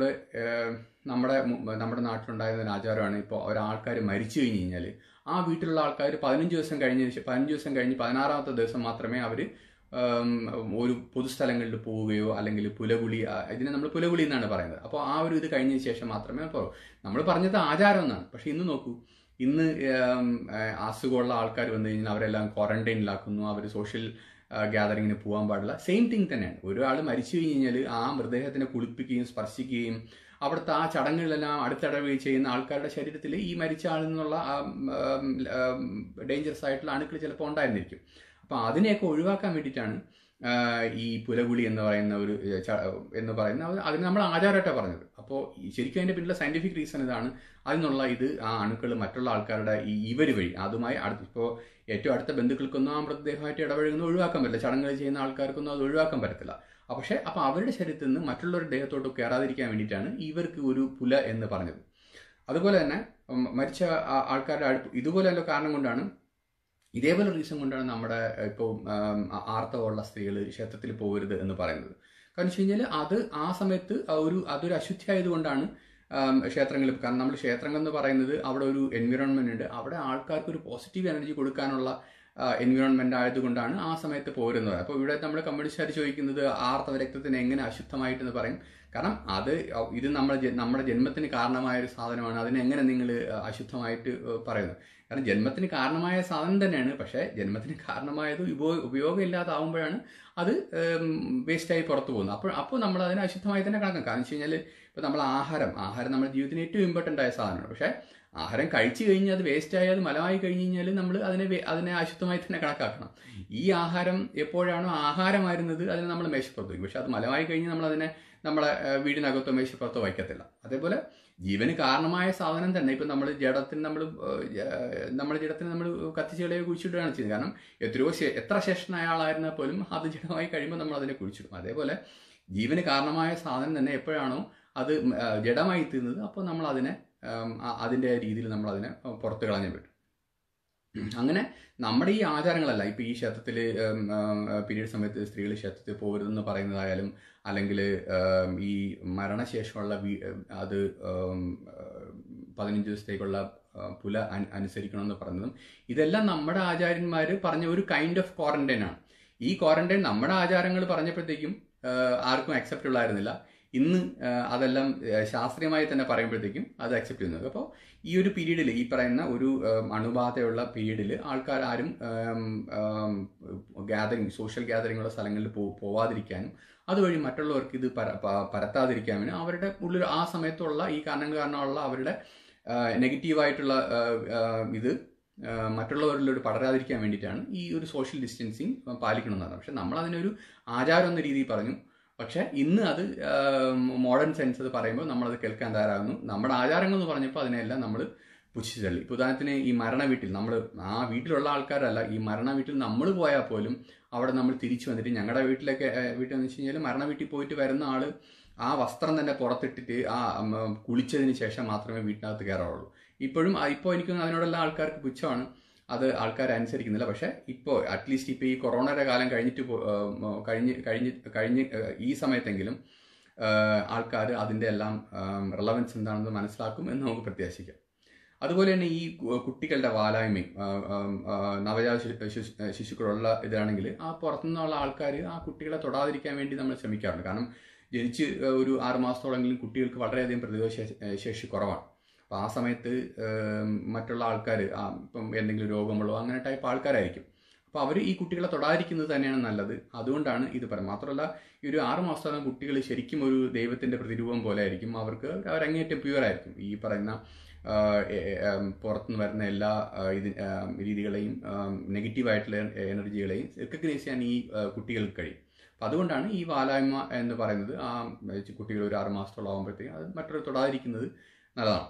നമ്മുടെ മു- നമ്മുടെ നാട്ടിലുണ്ടായിരുന്ന ഒരു ആചാരമാണ് ഇപ്പോൾ ഒരാൾക്കാർ മരിച്ചു കഴിഞ്ഞ് കഴിഞ്ഞാൽ ആ വീട്ടിലുള്ള ആൾക്കാർ പതിനഞ്ച് ദിവസം കഴിഞ്ഞ പതിനഞ്ച് ദിവസം കഴിഞ്ഞ് പതിനാറാമത്തെ ദിവസം മാത്രമേ അവർ ഒരു പൊതുസ്ഥലങ്ങളിൽ പോവുകയോ അല്ലെങ്കിൽ പുലകുളി ആ, ഇതിനെ നമ്മൾ പുലകുളി എന്നാണ് പറയുന്നത് അപ്പോൾ ആ ഒരു ഇത് കഴിഞ്ഞതിന് ശേഷം മാത്രമേ പോകൂ നമ്മൾ പറഞ്ഞത് ആചാരം എന്നാണ് പക്ഷെ ഇന്ന് നോക്കൂ ഇന്ന് ഉം, ആ, അസുഖമുള്ള ആൾക്കാർ വന്നു കഴിഞ്ഞാൽ അവരെല്ലാം ക്വാറന്റൈനിലാക്കുന്നു അവർ സോഷ്യൽ ഗ്യാതറിങ്ങിന് പോകാൻ പാടില്ല സെയിം തിങ് തന്നെയാണ് ഒരാൾ മരിച്ചു കഴിഞ്ഞ് കഴിഞ്ഞാൽ ആ മൃതദേഹത്തിനെ കുളിപ്പിക്കുകയും സ്പർശിക്കുകയും അവിടുത്തെ ആ ചടങ്ങുകളെല്ലാം അടുത്തിടവുകയും ചെയ്യുന്ന ആൾക്കാരുടെ ശരീരത്തിൽ ഈ മരിച്ച ആളിൽ നിന്നുള്ള ഡേഞ്ചറസ് ആയിട്ടുള്ള അണുക്കൾ ചിലപ്പോൾ ഉണ്ടായിരുന്നിരിക്കും അപ്പോൾ അതിനെയൊക്കെ ഒഴിവാക്കാൻ വേണ്ടിയിട്ടാണ് ആ, ഈ പുലകുളി എന്ന് പറയുന്ന ഒരു ഏ, ച- എന്ന് പറയുന്ന അത് അതിന് നമ്മൾ ആചാരമായിട്ടാണ് പറഞ്ഞത് അപ്പോൾ ശരിക്കും അതിന്റെ പിന്നിലെ സയന്റിഫിക് റീസൺ ഇതാണ് അതിനുള്ള ഇത് ആ അണുക്കൾ മറ്റുള്ള ആൾക്കാരുടെ ഈ ഇവർ വഴി അതുമായി അടുത്ത് ഇപ്പോൾ ഏറ്റവും അടുത്ത ബന്ധുക്കൾക്കൊന്നും ആ മൃതദേഹമായിട്ട് ഇടപഴകുന്നത് ഒഴിവാക്കാൻ പറ്റില്ല ചടങ്ങുകൾ ചെയ്യുന്ന ആൾക്കാർക്കൊന്നും അത് ഒഴിവാക്കാൻ പറ്റത്തില്ല ആ, പക്ഷേ അപ്പോൾ അവരുടെ ശരീരത്തിൽ നിന്ന് മറ്റുള്ളവരുടെ ദേഹത്തോട്ട് കയറാതിരിക്കാൻ വേണ്ടിയിട്ടാണ് ഇവർക്ക് ഒരു പുല എന്ന് പറഞ്ഞത് അതുപോലെ തന്നെ ഉം, മരിച്ച ആ- ആൾക്കാരുടെ അടുപ്പ് ഇതുപോലെയുള്ള കാരണം കൊണ്ടാണ് ഇതേപോലെ റീസൺ കൊണ്ടാണ് നമ്മുടെ ഇപ്പോൾ ആർത്തവമുള്ള സ്ത്രീകൾ ക്ഷേത്രത്തിൽ പോകരുത് എന്ന് പറയുന്നത് കാരണം വെച്ച് കഴിഞ്ഞാൽ അത് ആ സമയത്ത് ആ ഒരു അതൊരു അശുദ്ധി ആയതുകൊണ്ടാണ് ആം, ക്ഷേത്രങ്ങളിൽ കാരണം നമ്മൾ ക്ഷേത്രങ്ങൾ എന്ന് പറയുന്നത് അവിടെ ഒരു എൻവിറോൺമെന്റ് ഉണ്ട് അവിടെ ആൾക്കാർക്ക് ഒരു പോസിറ്റീവ് എനർജി കൊടുക്കാനുള്ള എൻവിറോൺമെന്റ് ആയതുകൊണ്ടാണ് ആ സമയത്ത് പോരുന്നത് അപ്പോൾ ഇവിടെ നമ്മൾ കമ്മ്യൂണിസ്റ്റുകാർ ചോദിക്കുന്നത് ആർത്തവ രക്തത്തിന് എങ്ങനെ അശുദ്ധമായിട്ടെന്ന് പറയും കാരണം അത് ഇത് നമ്മുടെ ജ- നമ്മുടെ ജന്മത്തിന് കാരണമായ ഒരു സാധനമാണ് അതിനെ എങ്ങനെ നിങ്ങൾ അശുദ്ധമായിട്ട് ഏഹ്, പറയുന്നു കാരണം ജന്മത്തിന് കാരണമായ സാധനം തന്നെയാണ് പക്ഷേ ജന്മത്തിന് കാരണമായത് ഉപയോഗ ഉപയോഗമില്ലാതാവുമ്പോഴാണ് അത് വേസ്റ്റായി പുറത്തു പോകുന്നത് അപ്പോൾ അപ്പോൾ നമ്മൾ അതിനെ അശുദ്ധമായി തന്നെ കണക്കാം കാരണം വെച്ച് കഴിഞ്ഞാൽ ഇപ്പോൾ നമ്മൾ ആഹാരം ആഹാരം നമ്മുടെ ജീവിതത്തിന് ഏറ്റവും ഇമ്പോർട്ടൻ്റ് ആയ സാധനമാണ് പക്ഷേ ആഹാരം കഴിച്ചു കഴിഞ്ഞ് അത് വേസ്റ്റ് ആയി അത് മലമായി കഴിഞ്ഞ് കഴിഞ്ഞാൽ നമ്മൾ അതിനെ വേ- അതിനെ അശുദ്ധമായി തന്നെ കണക്കാക്കണം ഈ ആഹാരം എപ്പോഴാണോ ആഹാരമായിരുന്നത് അതിനെ നമ്മൾ മേശപ്പുറത്ത് വയ്ക്കും പക്ഷെ അത് മലമായി കഴിഞ്ഞ് നമ്മൾ അതിനെ നമ്മളെ ഏഹ്, വീടിനകത്തോ മേശപ്പുറത്തോ വയ്ക്കത്തില്ല അതേപോലെ ജീവന് കാരണമായ സാധനം തന്നെ ഇപ്പം നമ്മൾ ജഡത്തിന് നമ്മൾ നമ്മുടെ ജഡത്തിന് നമ്മൾ കത്തിച്ചുകളെ കുഴിച്ചിടുകയാണ് ചെയ്യുന്നത് കാരണം എത്രയോ ശേ- എത്ര ശേഷനായ ആളായിരുന്നാൽ പോലും അത് ജഡമായി കഴിയുമ്പോൾ നമ്മൾ അതിനെ കുഴിച്ചിടും അതേപോലെ ജീവന് കാരണമായ സാധനം തന്നെ എപ്പോഴാണോ അത് ഉം, ആ, ജഡമായി തീർന്നത് അപ്പോൾ നമ്മൾ അതിനെ ഉം, ആ- അതിൻ്റെ രീതിയിൽ നമ്മൾ അതിനെ പുറത്ത് കളഞ്ഞു പറ്റും അങ്ങനെ നമ്മുടെ ഈ ആചാരങ്ങളല്ല ഇപ്പൊ ഈ ക്ഷേത്രത്തിൽ പീരീഡ് സമയത്ത് സ്ത്രീകൾ ക്ഷേത്രത്തിൽ പോകരുതെന്ന് പറയുന്നതായാലും അല്ലെങ്കിൽ ഈ മരണശേഷമുള്ള വീ- അത് ഉം, ഏഹ്, പതിനഞ്ച് ദിവസത്തേക്കുള്ള ആ, പുല അൻ- അനുസരിക്കണമെന്ന് പറഞ്ഞതും ഇതെല്ലാം നമ്മുടെ ആചാര്യന്മാർ പറഞ്ഞ ഒരു കൈൻഡ് ഓഫ് ക്വാറന്റൈൻ ആണ് ഈ ക്വാറന്റൈൻ നമ്മുടെ ആചാരങ്ങൾ പറഞ്ഞപ്പോഴത്തേക്കും ഏഹ്, ആർക്കും അക്സെപ്റ്റബിൾ ആയിരുന്നില്ല ഇന്ന് ആ, അതെല്ലാം ആ, ശാസ്ത്രീയമായി തന്നെ പറയുമ്പോഴത്തേക്കും അത് അക്സെപ്റ്റ് ചെയ്യുന്നത് അപ്പോൾ ഈ ഒരു പീരീഡിൽ ഈ പറയുന്ന ഒരു ഉം, അണുബാധയുള്ള പീരീഡിൽ ആൾക്കാർ ആരും ഗ്യാതറിങ് സോഷ്യൽ ഗ്യാതറിംഗ് ഉള്ള സ്ഥലങ്ങളിൽ പോ പോവാതിരിക്കാനും അതുവഴി മറ്റുള്ളവർക്ക് ഇത് പര പ- പരത്താതിരിക്കാനും അവരുടെ ഉള്ളിൽ ആ സമയത്തുള്ള ഈ കാരണങ്ങൾ കാരണമുള്ള അവരുടെ നെഗറ്റീവായിട്ടുള്ള ഇത് ആ, മറ്റുള്ളവരിലോട്ട് പടരാതിരിക്കാൻ വേണ്ടിയിട്ടാണ് ഈ ഒരു സോഷ്യൽ ഡിസ്റ്റൻസിങ് പാലിക്കണമെന്നാണ് പക്ഷെ നമ്മൾ അതിനൊരു ആചാരം എന്ന രീതിയിൽ പറഞ്ഞു പക്ഷെ ഇന്ന് അത് മോഡേൺ സെൻസ് അത് പറയുമ്പോൾ നമ്മളത് കേൾക്കാൻ തയ്യാറാകുന്നു നമ്മുടെ ആചാരങ്ങൾ എന്ന് പറഞ്ഞപ്പോൾ അതിനെല്ലാം നമ്മൾ പുച്ഛിച്ചു തള്ളി ഇപ്പോൾ ഉദാഹരണത്തിന് ഈ മരണ വീട്ടിൽ നമ്മൾ ആ വീട്ടിലുള്ള ആൾക്കാരല്ല ഈ മരണ വീട്ടിൽ നമ്മൾ പോയാൽ പോലും അവിടെ നമ്മൾ തിരിച്ചു വന്നിട്ട് ഞങ്ങളുടെ വീട്ടിലൊക്കെ ഏഹ്, വീട്ടിൽ എന്ന് വെച്ച് കഴിഞ്ഞാൽ മരണ വീട്ടിൽ പോയിട്ട് വരുന്ന ആള് ആ വസ്ത്രം തന്നെ പുറത്തിട്ടിട്ട് ആ ഉം, കുളിച്ചതിന് ശേഷം മാത്രമേ വീട്ടിനകത്ത് കയറാറുള്ളൂ ഇപ്പോഴും ആ- ഇപ്പോൾ എനിക്ക് തോന്നുന്നു അതിനോടെല്ലാം ആൾക്കാർക്ക് പുച്ഛമാണ് അത് ആൾക്കാർ അനുസരിക്കുന്നില്ല പക്ഷേ ഇപ്പോൾ അറ്റ്ലീസ്റ്റ് ഇപ്പോൾ ഈ കൊറോണയുടെ കാലം കഴിഞ്ഞിട്ട് പോ- ഏഹ്, കഴിഞ്ഞ് കഴിഞ്ഞ് കഴിഞ്ഞ് ഏഹ്, ഈ സമയത്തെങ്കിലും ആൾക്കാർ അതിൻ്റെ എല്ലാം റിലവൻസ് എന്താണെന്ന് മനസ്സിലാക്കും എന്ന് നമുക്ക് പ്രത്യാശിക്കാം അതുപോലെ തന്നെ ഈ കു- കുട്ടികളുടെ വാലായ്മയും ആ, ആ, ആ, നവജാത ശി- ശിശു- ശിശുക്കളുള്ള ഇതാണെങ്കിൽ ആ പുറത്തുനിന്നുള്ള ആൾക്കാർ ആ കുട്ടികളെ തൊടാതിരിക്കാൻ വേണ്ടി നമ്മൾ ശ്രമിക്കാറുണ്ട് കാരണം ജനിച്ച് ഒരു ആറ് മാസത്തോളെങ്കിലും കുട്ടികൾക്ക് വളരെയധികം പ്രതിരോധ ശേഷി- ശേഷി കുറവാണ് അപ്പോൾ ആ സമയത്ത് ഏം, മറ്റുള്ള ആൾക്കാർ ഇപ്പം എന്തെങ്കിലും രോഗമുള്ളോ അങ്ങനെ ടൈപ്പ് ആൾക്കാരായിരിക്കും അപ്പോൾ അവർ ഈ കുട്ടികളെ തൊടാതിരിക്കുന്നത് തന്നെയാണ് നല്ലത് അതുകൊണ്ടാണ് ഇത് പറയുന്നത് മാത്രമല്ല ഈ ഒരു ആറ് മാസത്തോളം കുട്ടികൾ ശരിക്കും ഒരു ദൈവത്തിൻ്റെ പ്രതിരൂപം പോലെ ആയിരിക്കും അവർക്ക് അവർ അങ്ങേറ്റം പ്യുവർ ആയിരിക്കും ഈ പറയുന്ന ആ, എ- എ- ആം, പുറത്തുനിന്ന് വരുന്ന എല്ലാ ആ, ഇത് ആം, രീതികളെയും നെഗറ്റീവായിട്ടുള്ള എനർജികളെയും റെക്കഗ്നൈസ് ചെയ്യാൻ ഈ ആ, കുട്ടികൾക്ക് കഴിയും അപ്പം അതുകൊണ്ടാണ് ഈ വാലായ്മ എന്ന് പറയുന്നത് ആ കുട്ടികൾ ഒരു ആറ് മാസത്തോളം ആകുമ്പോഴത്തേക്കും അത് മറ്റൊരു തൊടാതിരിക്കുന്നത് നല്ലതാണ്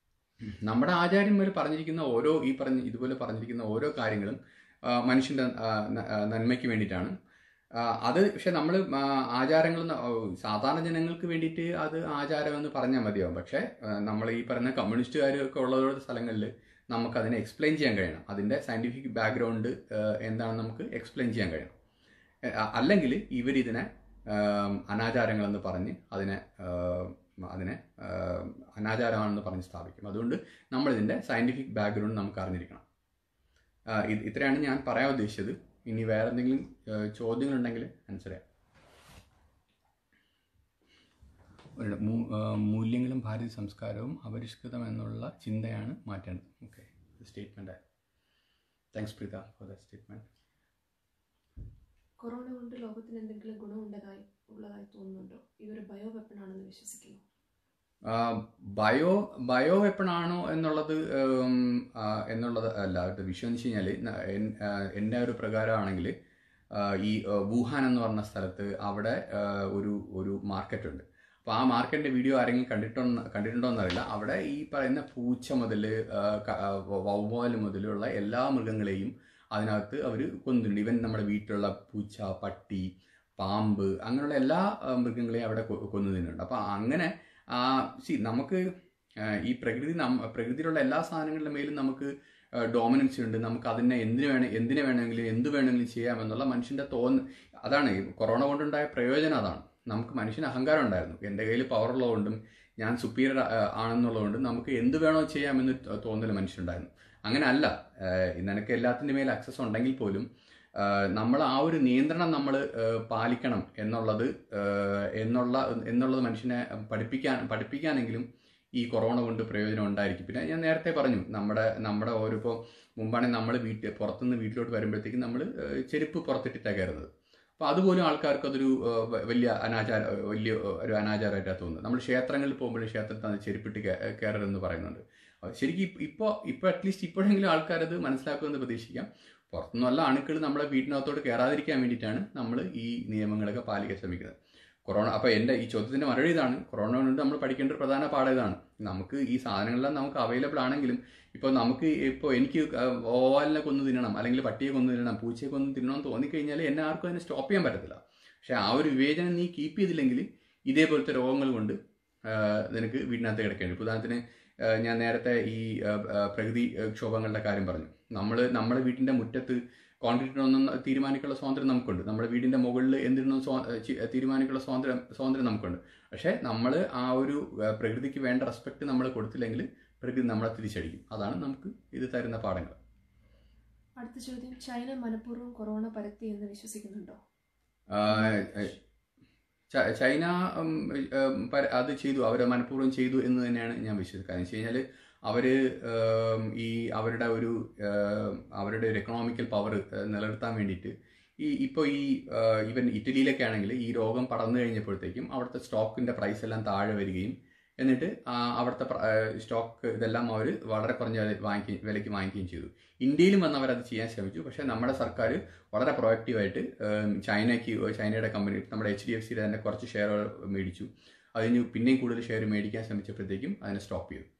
നമ്മുടെ ആചാര്യന്മാർ പറഞ്ഞിരിക്കുന്ന ഓരോ ഈ പറഞ്ഞ ഇതുപോലെ പറഞ്ഞിരിക്കുന്ന ഓരോ കാര്യങ്ങളും ആ, മനുഷ്യന്റെ ആ, ന- ആ, നന്മയ്ക്ക് വേണ്ടിയിട്ടാണ് ആ, അത് പക്ഷെ നമ്മൾ ആചാരങ്ങൾ ന- ഓ, സാധാരണ ജനങ്ങൾക്ക് വേണ്ടിയിട്ട് അത് ആചാരം എന്ന് പറഞ്ഞാൽ മതിയാവും പക്ഷേ നമ്മൾ ഈ പറയുന്ന കമ്മ്യൂണിസ്റ്റുകാരൊക്കെ ഉള്ള സ്ഥലങ്ങളിൽ നമുക്ക് അതിനെ എക്സ്പ്ലെയിൻ ചെയ്യാൻ കഴിയണം അതിൻ്റെ സയൻറ്റിഫിക് ബാക്ക്ഗ്രൗണ്ട് എന്താണെന്ന് നമുക്ക് എക്സ്പ്ലെയിൻ ചെയ്യാൻ കഴിയണം എ, അ- അല്ലെങ്കിൽ ഇവരിതിനെ ആം, അനാചാരങ്ങളെന്ന് പറഞ്ഞ് അതിനെ ആം, അതിനെ ആം, അനാചാരമാണെന്ന് പറഞ്ഞ് സ്ഥാപിക്കും അതുകൊണ്ട് നമ്മളിതിൻ്റെ സയൻറ്റിഫിക് ബാക്ക്ഗ്രൗണ്ട് നമുക്ക് അറിഞ്ഞിരിക്കണം ആ, ഇത് ഇത്രയാണ് ഞാൻ പറയാൻ ഉദ്ദേശിച്ചത് ഇനി വേറെ എന്തെങ്കിലും ആ, ചോദ്യങ്ങളുണ്ടെങ്കിൽ ആൻസർ ചെയ്യാം ഒരു മൂ- ആ, മൂല്യങ്ങളും ഭാരതീയ സംസ്കാരവും അപരിഷ്കൃതം എന്നുള്ള ചിന്തയാണ് മാറ്റേണ്ടത് okay statement thanks Preetha for the statement corona കൊണ്ട് ലോകത്തിന് എന്തെങ്കിലും ഗുണമുണ്ടതായി ഉള്ളതായി തോന്നുന്നുണ്ടോ ഇതൊരു ബയോ വെപ്പൺ ആണെന്ന് വിശ്വസിക്കുന്നു ബയോ ബയോ വെപ്പൺ ആണോ എന്നുള്ളത് ഉം, ആ, എന്നുള്ളത് അല്ല ഇത് വിഷയം എന്ന് വെച്ച് കഴിഞ്ഞാൽ എൻ്റെ ഒരു പ്രകാരമാണെങ്കിൽ ഈ ആ, വുഹാൻ എന്ന് പറഞ്ഞ സ്ഥലത്ത് അവിടെ ആ, ഒരു ഒരു മാർക്കറ്റ് ഉണ്ട് അപ്പോൾ ആ മാർക്കറ്റിൻ്റെ വീഡിയോ ആരെങ്കിലും കണ്ടിട്ടോ കണ്ടിട്ടുണ്ടോ എന്നറിയില്ല അവിടെ ഈ പറയുന്ന പൂച്ച മുതൽ വവ്വാൽ മുതലുള്ള എല്ലാ മൃഗങ്ങളെയും അതിനകത്ത് അവർ കൊന്നിട്ടുണ്ട് ഇവൻ നമ്മുടെ വീട്ടിലുള്ള പൂച്ച പട്ടി പാമ്പ് അങ്ങനെയുള്ള എല്ലാ ആ, മൃഗങ്ങളെയും അവിടെ കൊ- കൊന്നു തിന്നുന്നുണ്ട് അപ്പോൾ അങ്ങനെ ആ സി നമുക്ക് ആ, ഈ പ്രകൃതി നം പ്രകൃതിയിലുള്ള എല്ലാ സാധനങ്ങളുടെ മേലും നമുക്ക് ഡോമിനൻസി ഉണ്ട് നമുക്ക് അതിനെ എന്തിനു വേണം എന്തിനു വേണമെങ്കിലും എന്ത് വേണമെങ്കിലും ചെയ്യാമെന്നുള്ള മനുഷ്യന്റെ തോന്ന അതാണ് ഈ കൊറോണ കൊണ്ടുണ്ടായ പ്രയോജനം അതാണ് നമുക്ക് മനുഷ്യന് അഹങ്കാരം ഉണ്ടായിരുന്നു എൻ്റെ കയ്യിൽ പവർ ഉള്ളതുകൊണ്ടും ഞാൻ സുപ്പീരിയർ ആണെന്നുള്ളതുകൊണ്ടും നമുക്ക് എന്ത് വേണോ ചെയ്യാമെന്ന് തോന്നൽ മനുഷ്യനുണ്ടായിരുന്നു അങ്ങനെ അല്ല നിനക്ക് എല്ലാത്തിൻ്റെ മേൽ ആക്സസ് ഉണ്ടെങ്കിൽ പോലും നമ്മൾ ആ ഒരു നിയന്ത്രണം നമ്മൾ പാലിക്കണം എന്നുള്ളത് ഏഹ്, എന്നുള്ള എന്നുള്ളത് മനുഷ്യനെ പഠിപ്പിക്കാൻ പഠിപ്പിക്കാനെങ്കിലും ഈ കൊറോണ കൊണ്ട് പ്രയോജനം ഉണ്ടായിരിക്കും പിന്നെ ഞാൻ നേരത്തെ പറഞ്ഞു നമ്മുടെ നമ്മുടെ ഓരോ ഇപ്പോൾ മുമ്പാണെങ്കിൽ നമ്മൾ വീട്ടിൽ പുറത്തുനിന്ന് വീട്ടിലോട്ട് വരുമ്പോഴത്തേക്കും നമ്മൾ ചെരുപ്പ് പുറത്തിട്ടിട്ടാണ് കയറുന്നത് അപ്പോൾ അതുപോലും ആൾക്കാർക്ക് അതൊരു ഏഹ്, വ- വലിയ അനാചാര വലിയ ഏഹ്, ഒരു അനാചാരമായിട്ടാണ് തോന്നുന്നത് നമ്മൾ ക്ഷേത്രങ്ങളിൽ പോകുമ്പോഴും ക്ഷേത്രത്തിൽ അത് ചെരുപ്പിട്ട് കേ- കയറരുതെന്ന് പറയുന്നുണ്ട് അപ്പോൾ ശരിക്കും ഇപ്പോൾ ഇപ്പോൾ അറ്റ്ലീസ്റ്റ് ഇപ്പോഴെങ്കിലും ആൾക്കാരത് മനസ്സിലാക്കുമെന്ന് പ്രതീക്ഷിക്കാം പുറത്തുനിന്നുള്ള അണുക്കൾ നമ്മളെ വീട്ടിനകത്തോട്ട് കയറാതിരിക്കാൻ വേണ്ടിയിട്ടാണ് നമ്മൾ ഈ നിയമങ്ങളൊക്കെ പാലിക്കാൻ ശ്രമിക്കുന്നത് കൊറോണ അപ്പോൾ എൻ്റെ ഈ ചോദ്യത്തിൻ്റെ മറുപടി ഇതാണ് കൊറോണ കൊണ്ട് നമ്മൾ പഠിക്കേണ്ട ഒരു പ്രധാന പാഠം ഇതാണ് നമുക്ക് ഈ സാധനങ്ങളെല്ലാം നമുക്ക് അവൈലബിൾ ആണെങ്കിലും ഇപ്പോൾ നമുക്ക് ഇപ്പോൾ എനിക്ക് ഓവാലിനെ കൊന്നു തിന്നണം അല്ലെങ്കിൽ പട്ടിയെ കൊന്നു തിന്നണം പൂച്ചയെ കൊന്നു തിന്നണം എന്ന് തോന്നിക്കഴിഞ്ഞാൽ എന്നെ ആർക്കും അതിനെ സ്റ്റോപ്പ് ചെയ്യാൻ പറ്റത്തില്ല പക്ഷേ ആ ഒരു വിവേചനം നീ കീപ്പ് ചെയ്തില്ലെങ്കിൽ ഇതേപോലത്തെ രോഗങ്ങൾ കൊണ്ട് ആ, നിനക്ക് വീടിനകത്ത് കിടക്കേണ്ടി വരും. ഉദാഹരണത്തിന് ആ, ഞാൻ നേരത്തെ ഈ ആ, ആ, പ്രകൃതി ആ, ക്ഷോഭങ്ങളുടെ കാര്യം പറഞ്ഞു നമ്മൾ നമ്മുടെ വീട്ടിൻ്റെ മുറ്റത്ത് കോൺക്രീറ്റ് ഇടണമെന്ന് തീരുമാനിക്കാനുള്ള സ്വാതന്ത്ര്യം നമുക്കുണ്ട് നമ്മുടെ വീടിൻ്റെ മുകളിൽ എന്തിടണം സ്വാ ചി- തീരുമാനിക്കാനുള്ള സ്വാതന്ത്ര്യം സ്വാതന്ത്ര്യം നമുക്കുണ്ട് പക്ഷേ നമ്മൾ ആ ഒരു ആ, പ്രകൃതിക്ക് വേണ്ട റെസ്പെക്ട് നമ്മൾ കൊടുത്തില്ലെങ്കിൽ പ്രകൃതി നമ്മളെ തിരിച്ചടിക്കും അതാണ് നമുക്ക് ഇത് തരുന്ന പാഠങ്ങൾ അടുത്ത ചോദ്യം ചൈന മനഃപൂർവ്വം കൊറോണ പരത്തി എന്ന് വിശ്വസിക്കുന്നുണ്ടോ ആ, ഏ, ച- ചൈന ഉം, ഉം, പര- അത് ചെയ്തു അവർ മനഃപൂർവ്വം ചെയ്തു എന്ന് തന്നെയാണ് ഞാൻ വിശ്വസിക്കുന്നത് കാരണം വെച്ച് കഴിഞ്ഞാൽ അവർ ഈ അവരുടെ ഒരു ഏം, അവരുടെ ഒരു എക്കണോമിക്കൽ പവർ നിലനിർത്താൻ വേണ്ടിയിട്ട് ഈ ഇപ്പോൾ ഈ ഈവൻ ഇറ്റലിയിലൊക്കെ ആണെങ്കിൽ ഈ രോഗം പടർന്നു കഴിഞ്ഞപ്പോഴത്തേക്കും അവിടുത്തെ സ്റ്റോക്കിൻ്റെ പ്രൈസ് എല്ലാം താഴെ വരികയും എന്നിട്ട് ആ, അവിടുത്തെ സ്റ്റോക്ക് ഇതെല്ലാം അവർ വളരെ കുറഞ്ഞ വില- വാങ്ങിക്കുകയും വിലയ്ക്ക് വാങ്ങിക്കുകയും ചെയ്തു ഇന്ത്യയിലും വന്ന് അവരത് ചെയ്യാൻ ശ്രമിച്ചു പക്ഷേ നമ്മുടെ സർക്കാർ വളരെ പ്രൊയാക്റ്റീവായിട്ട് ചൈനയ്ക്ക് ചൈനയുടെ കമ്പനി നമ്മുടെ എച്ച് ഡി എഫ് സിയുടെ തന്നെ കുറച്ച് ഷെയർ മേടിച്ചു അതിന് പിന്നെയും കൂടുതൽ ഷെയർ മേടിക്കാൻ ശ്രമിച്ചപ്പോഴത്തേക്കും അതിനെ സ്റ്റോപ്പ് ചെയ്തു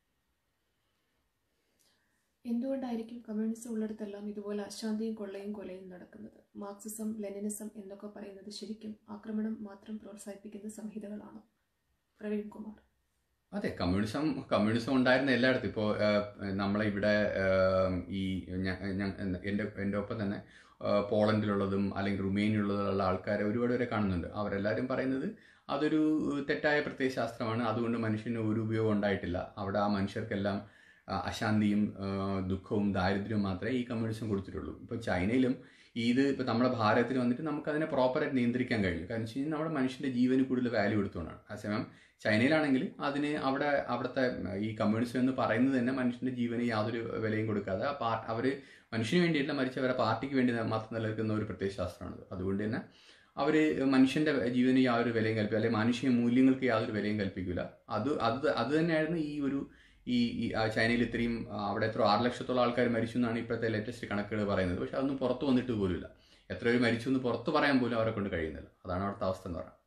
എന്തുകൊണ്ടായിരിക്കും കമ്മ്യൂണിസം ഉള്ളിടത്തെല്ലാം ഇതുപോലെ അശാന്തിയും കൊള്ളയും കൊലയും നടക്കുന്നത് മാർക്സിസം ലെനിനിസം എന്നൊക്കെ പറയുന്നത് ശരിക്കും ആക്രമണം മാത്രം പ്രോത്സാഹിപ്പിക്കുന്ന സംഹിതകളാണോ പ്രവീൺ കുമാർ അതെ കമ്മ്യൂണിസം കമ്മ്യൂണിസം ഉണ്ടായിരുന്ന എല്ലായിടത്തും ഇപ്പോൾ നമ്മളെ ഇവിടെ ഏം, ഈ ഞ- ഞ- എൻ്റെ എൻ്റെ ഒപ്പം തന്നെ ആ, പോളണ്ടിലുള്ളതും അല്ലെങ്കിൽ റുമേനിയുള്ളതുള്ള ആൾക്കാരെ ഒരുപാട് പേരെ കാണുന്നുണ്ട് അവരെല്ലാവരും പറയുന്നത് അതൊരു തെറ്റായ പ്രത്യയശാസ്ത്രമാണ് അതുകൊണ്ട് മനുഷ്യന് ഒരു ഉപയോഗം ഉണ്ടായിട്ടില്ല അവിടെ ആ മനുഷ്യർക്കെല്ലാം ആ, അശാന്തിയും ആ, ദുഃഖവും ദാരിദ്ര്യവും മാത്രമേ ഈ കമ്മ്യൂണിസം കൊടുത്തിട്ടുള്ളൂ ഇപ്പോൾ ചൈനയിലും ഇത് ഇപ്പോൾ നമ്മുടെ ഭാരതത്തിൽ വന്നിട്ട് നമുക്ക് അതിനെ പ്രോപ്പറായിട്ട് നിയന്ത്രിക്കാൻ കഴിഞ്ഞു കാരണം വെച്ച് കഴിഞ്ഞാൽ നമ്മുടെ മനുഷ്യൻ്റെ ജീവന് കൂടുതൽ വാല്യൂ കൊടുത്തുകൊണ്ടാണ് അതേസമയം ചൈനയിലാണെങ്കിൽ അതിന് അവിടെ അവിടുത്തെ ഈ കമ്മ്യൂണിസം എന്ന് പറയുന്നത് തന്നെ മനുഷ്യന്റെ ജീവന് യാതൊരു വിലയും കൊടുക്കാതെ ആ പാർ അവർ മനുഷ്യന് വേണ്ടിയല്ല മറിച്ച് അവരെ പാർട്ടിക്ക് വേണ്ടി മാത്രം നിലനിൽക്കുന്ന ഒരു പ്രത്യയശാസ്ത്രമാണ് അതുകൊണ്ട് തന്നെ അവർ മനുഷ്യന്റെ ജീവന് യാതൊരു വിലയും കൽപ്പിക്കില്ല അല്ലെങ്കിൽ മാനുഷിക മൂല്യങ്ങൾക്ക് യാതൊരു വിലയും കൽപ്പിക്കില്ല അത് അത് അത് തന്നെയായിരുന്നു ഈ ഒരു ഈ ഈ ആ ചൈനയിൽ ഇത്രയും ആ, അവിടെ എത്ര ആറ് ലക്ഷത്തോളം ആൾക്കാർ മരിച്ചു എന്നാണ് ഇപ്പോഴത്തെ ലേറ്റസ്റ്റ് കണക്കുകൾ പറയുന്നത് പക്ഷെ അതൊന്നും പുറത്ത് വന്നിട്ട് പോലുമില്ല എത്ര പേര് മരിച്ചു എന്ന് പുറത്ത് പറയാൻ പോലും അവരെ കൊണ്ട് കഴിയുന്നില്ല അതാണ് അവിടുത്തെ അവസ്ഥ എന്ന് പറയുന്നത്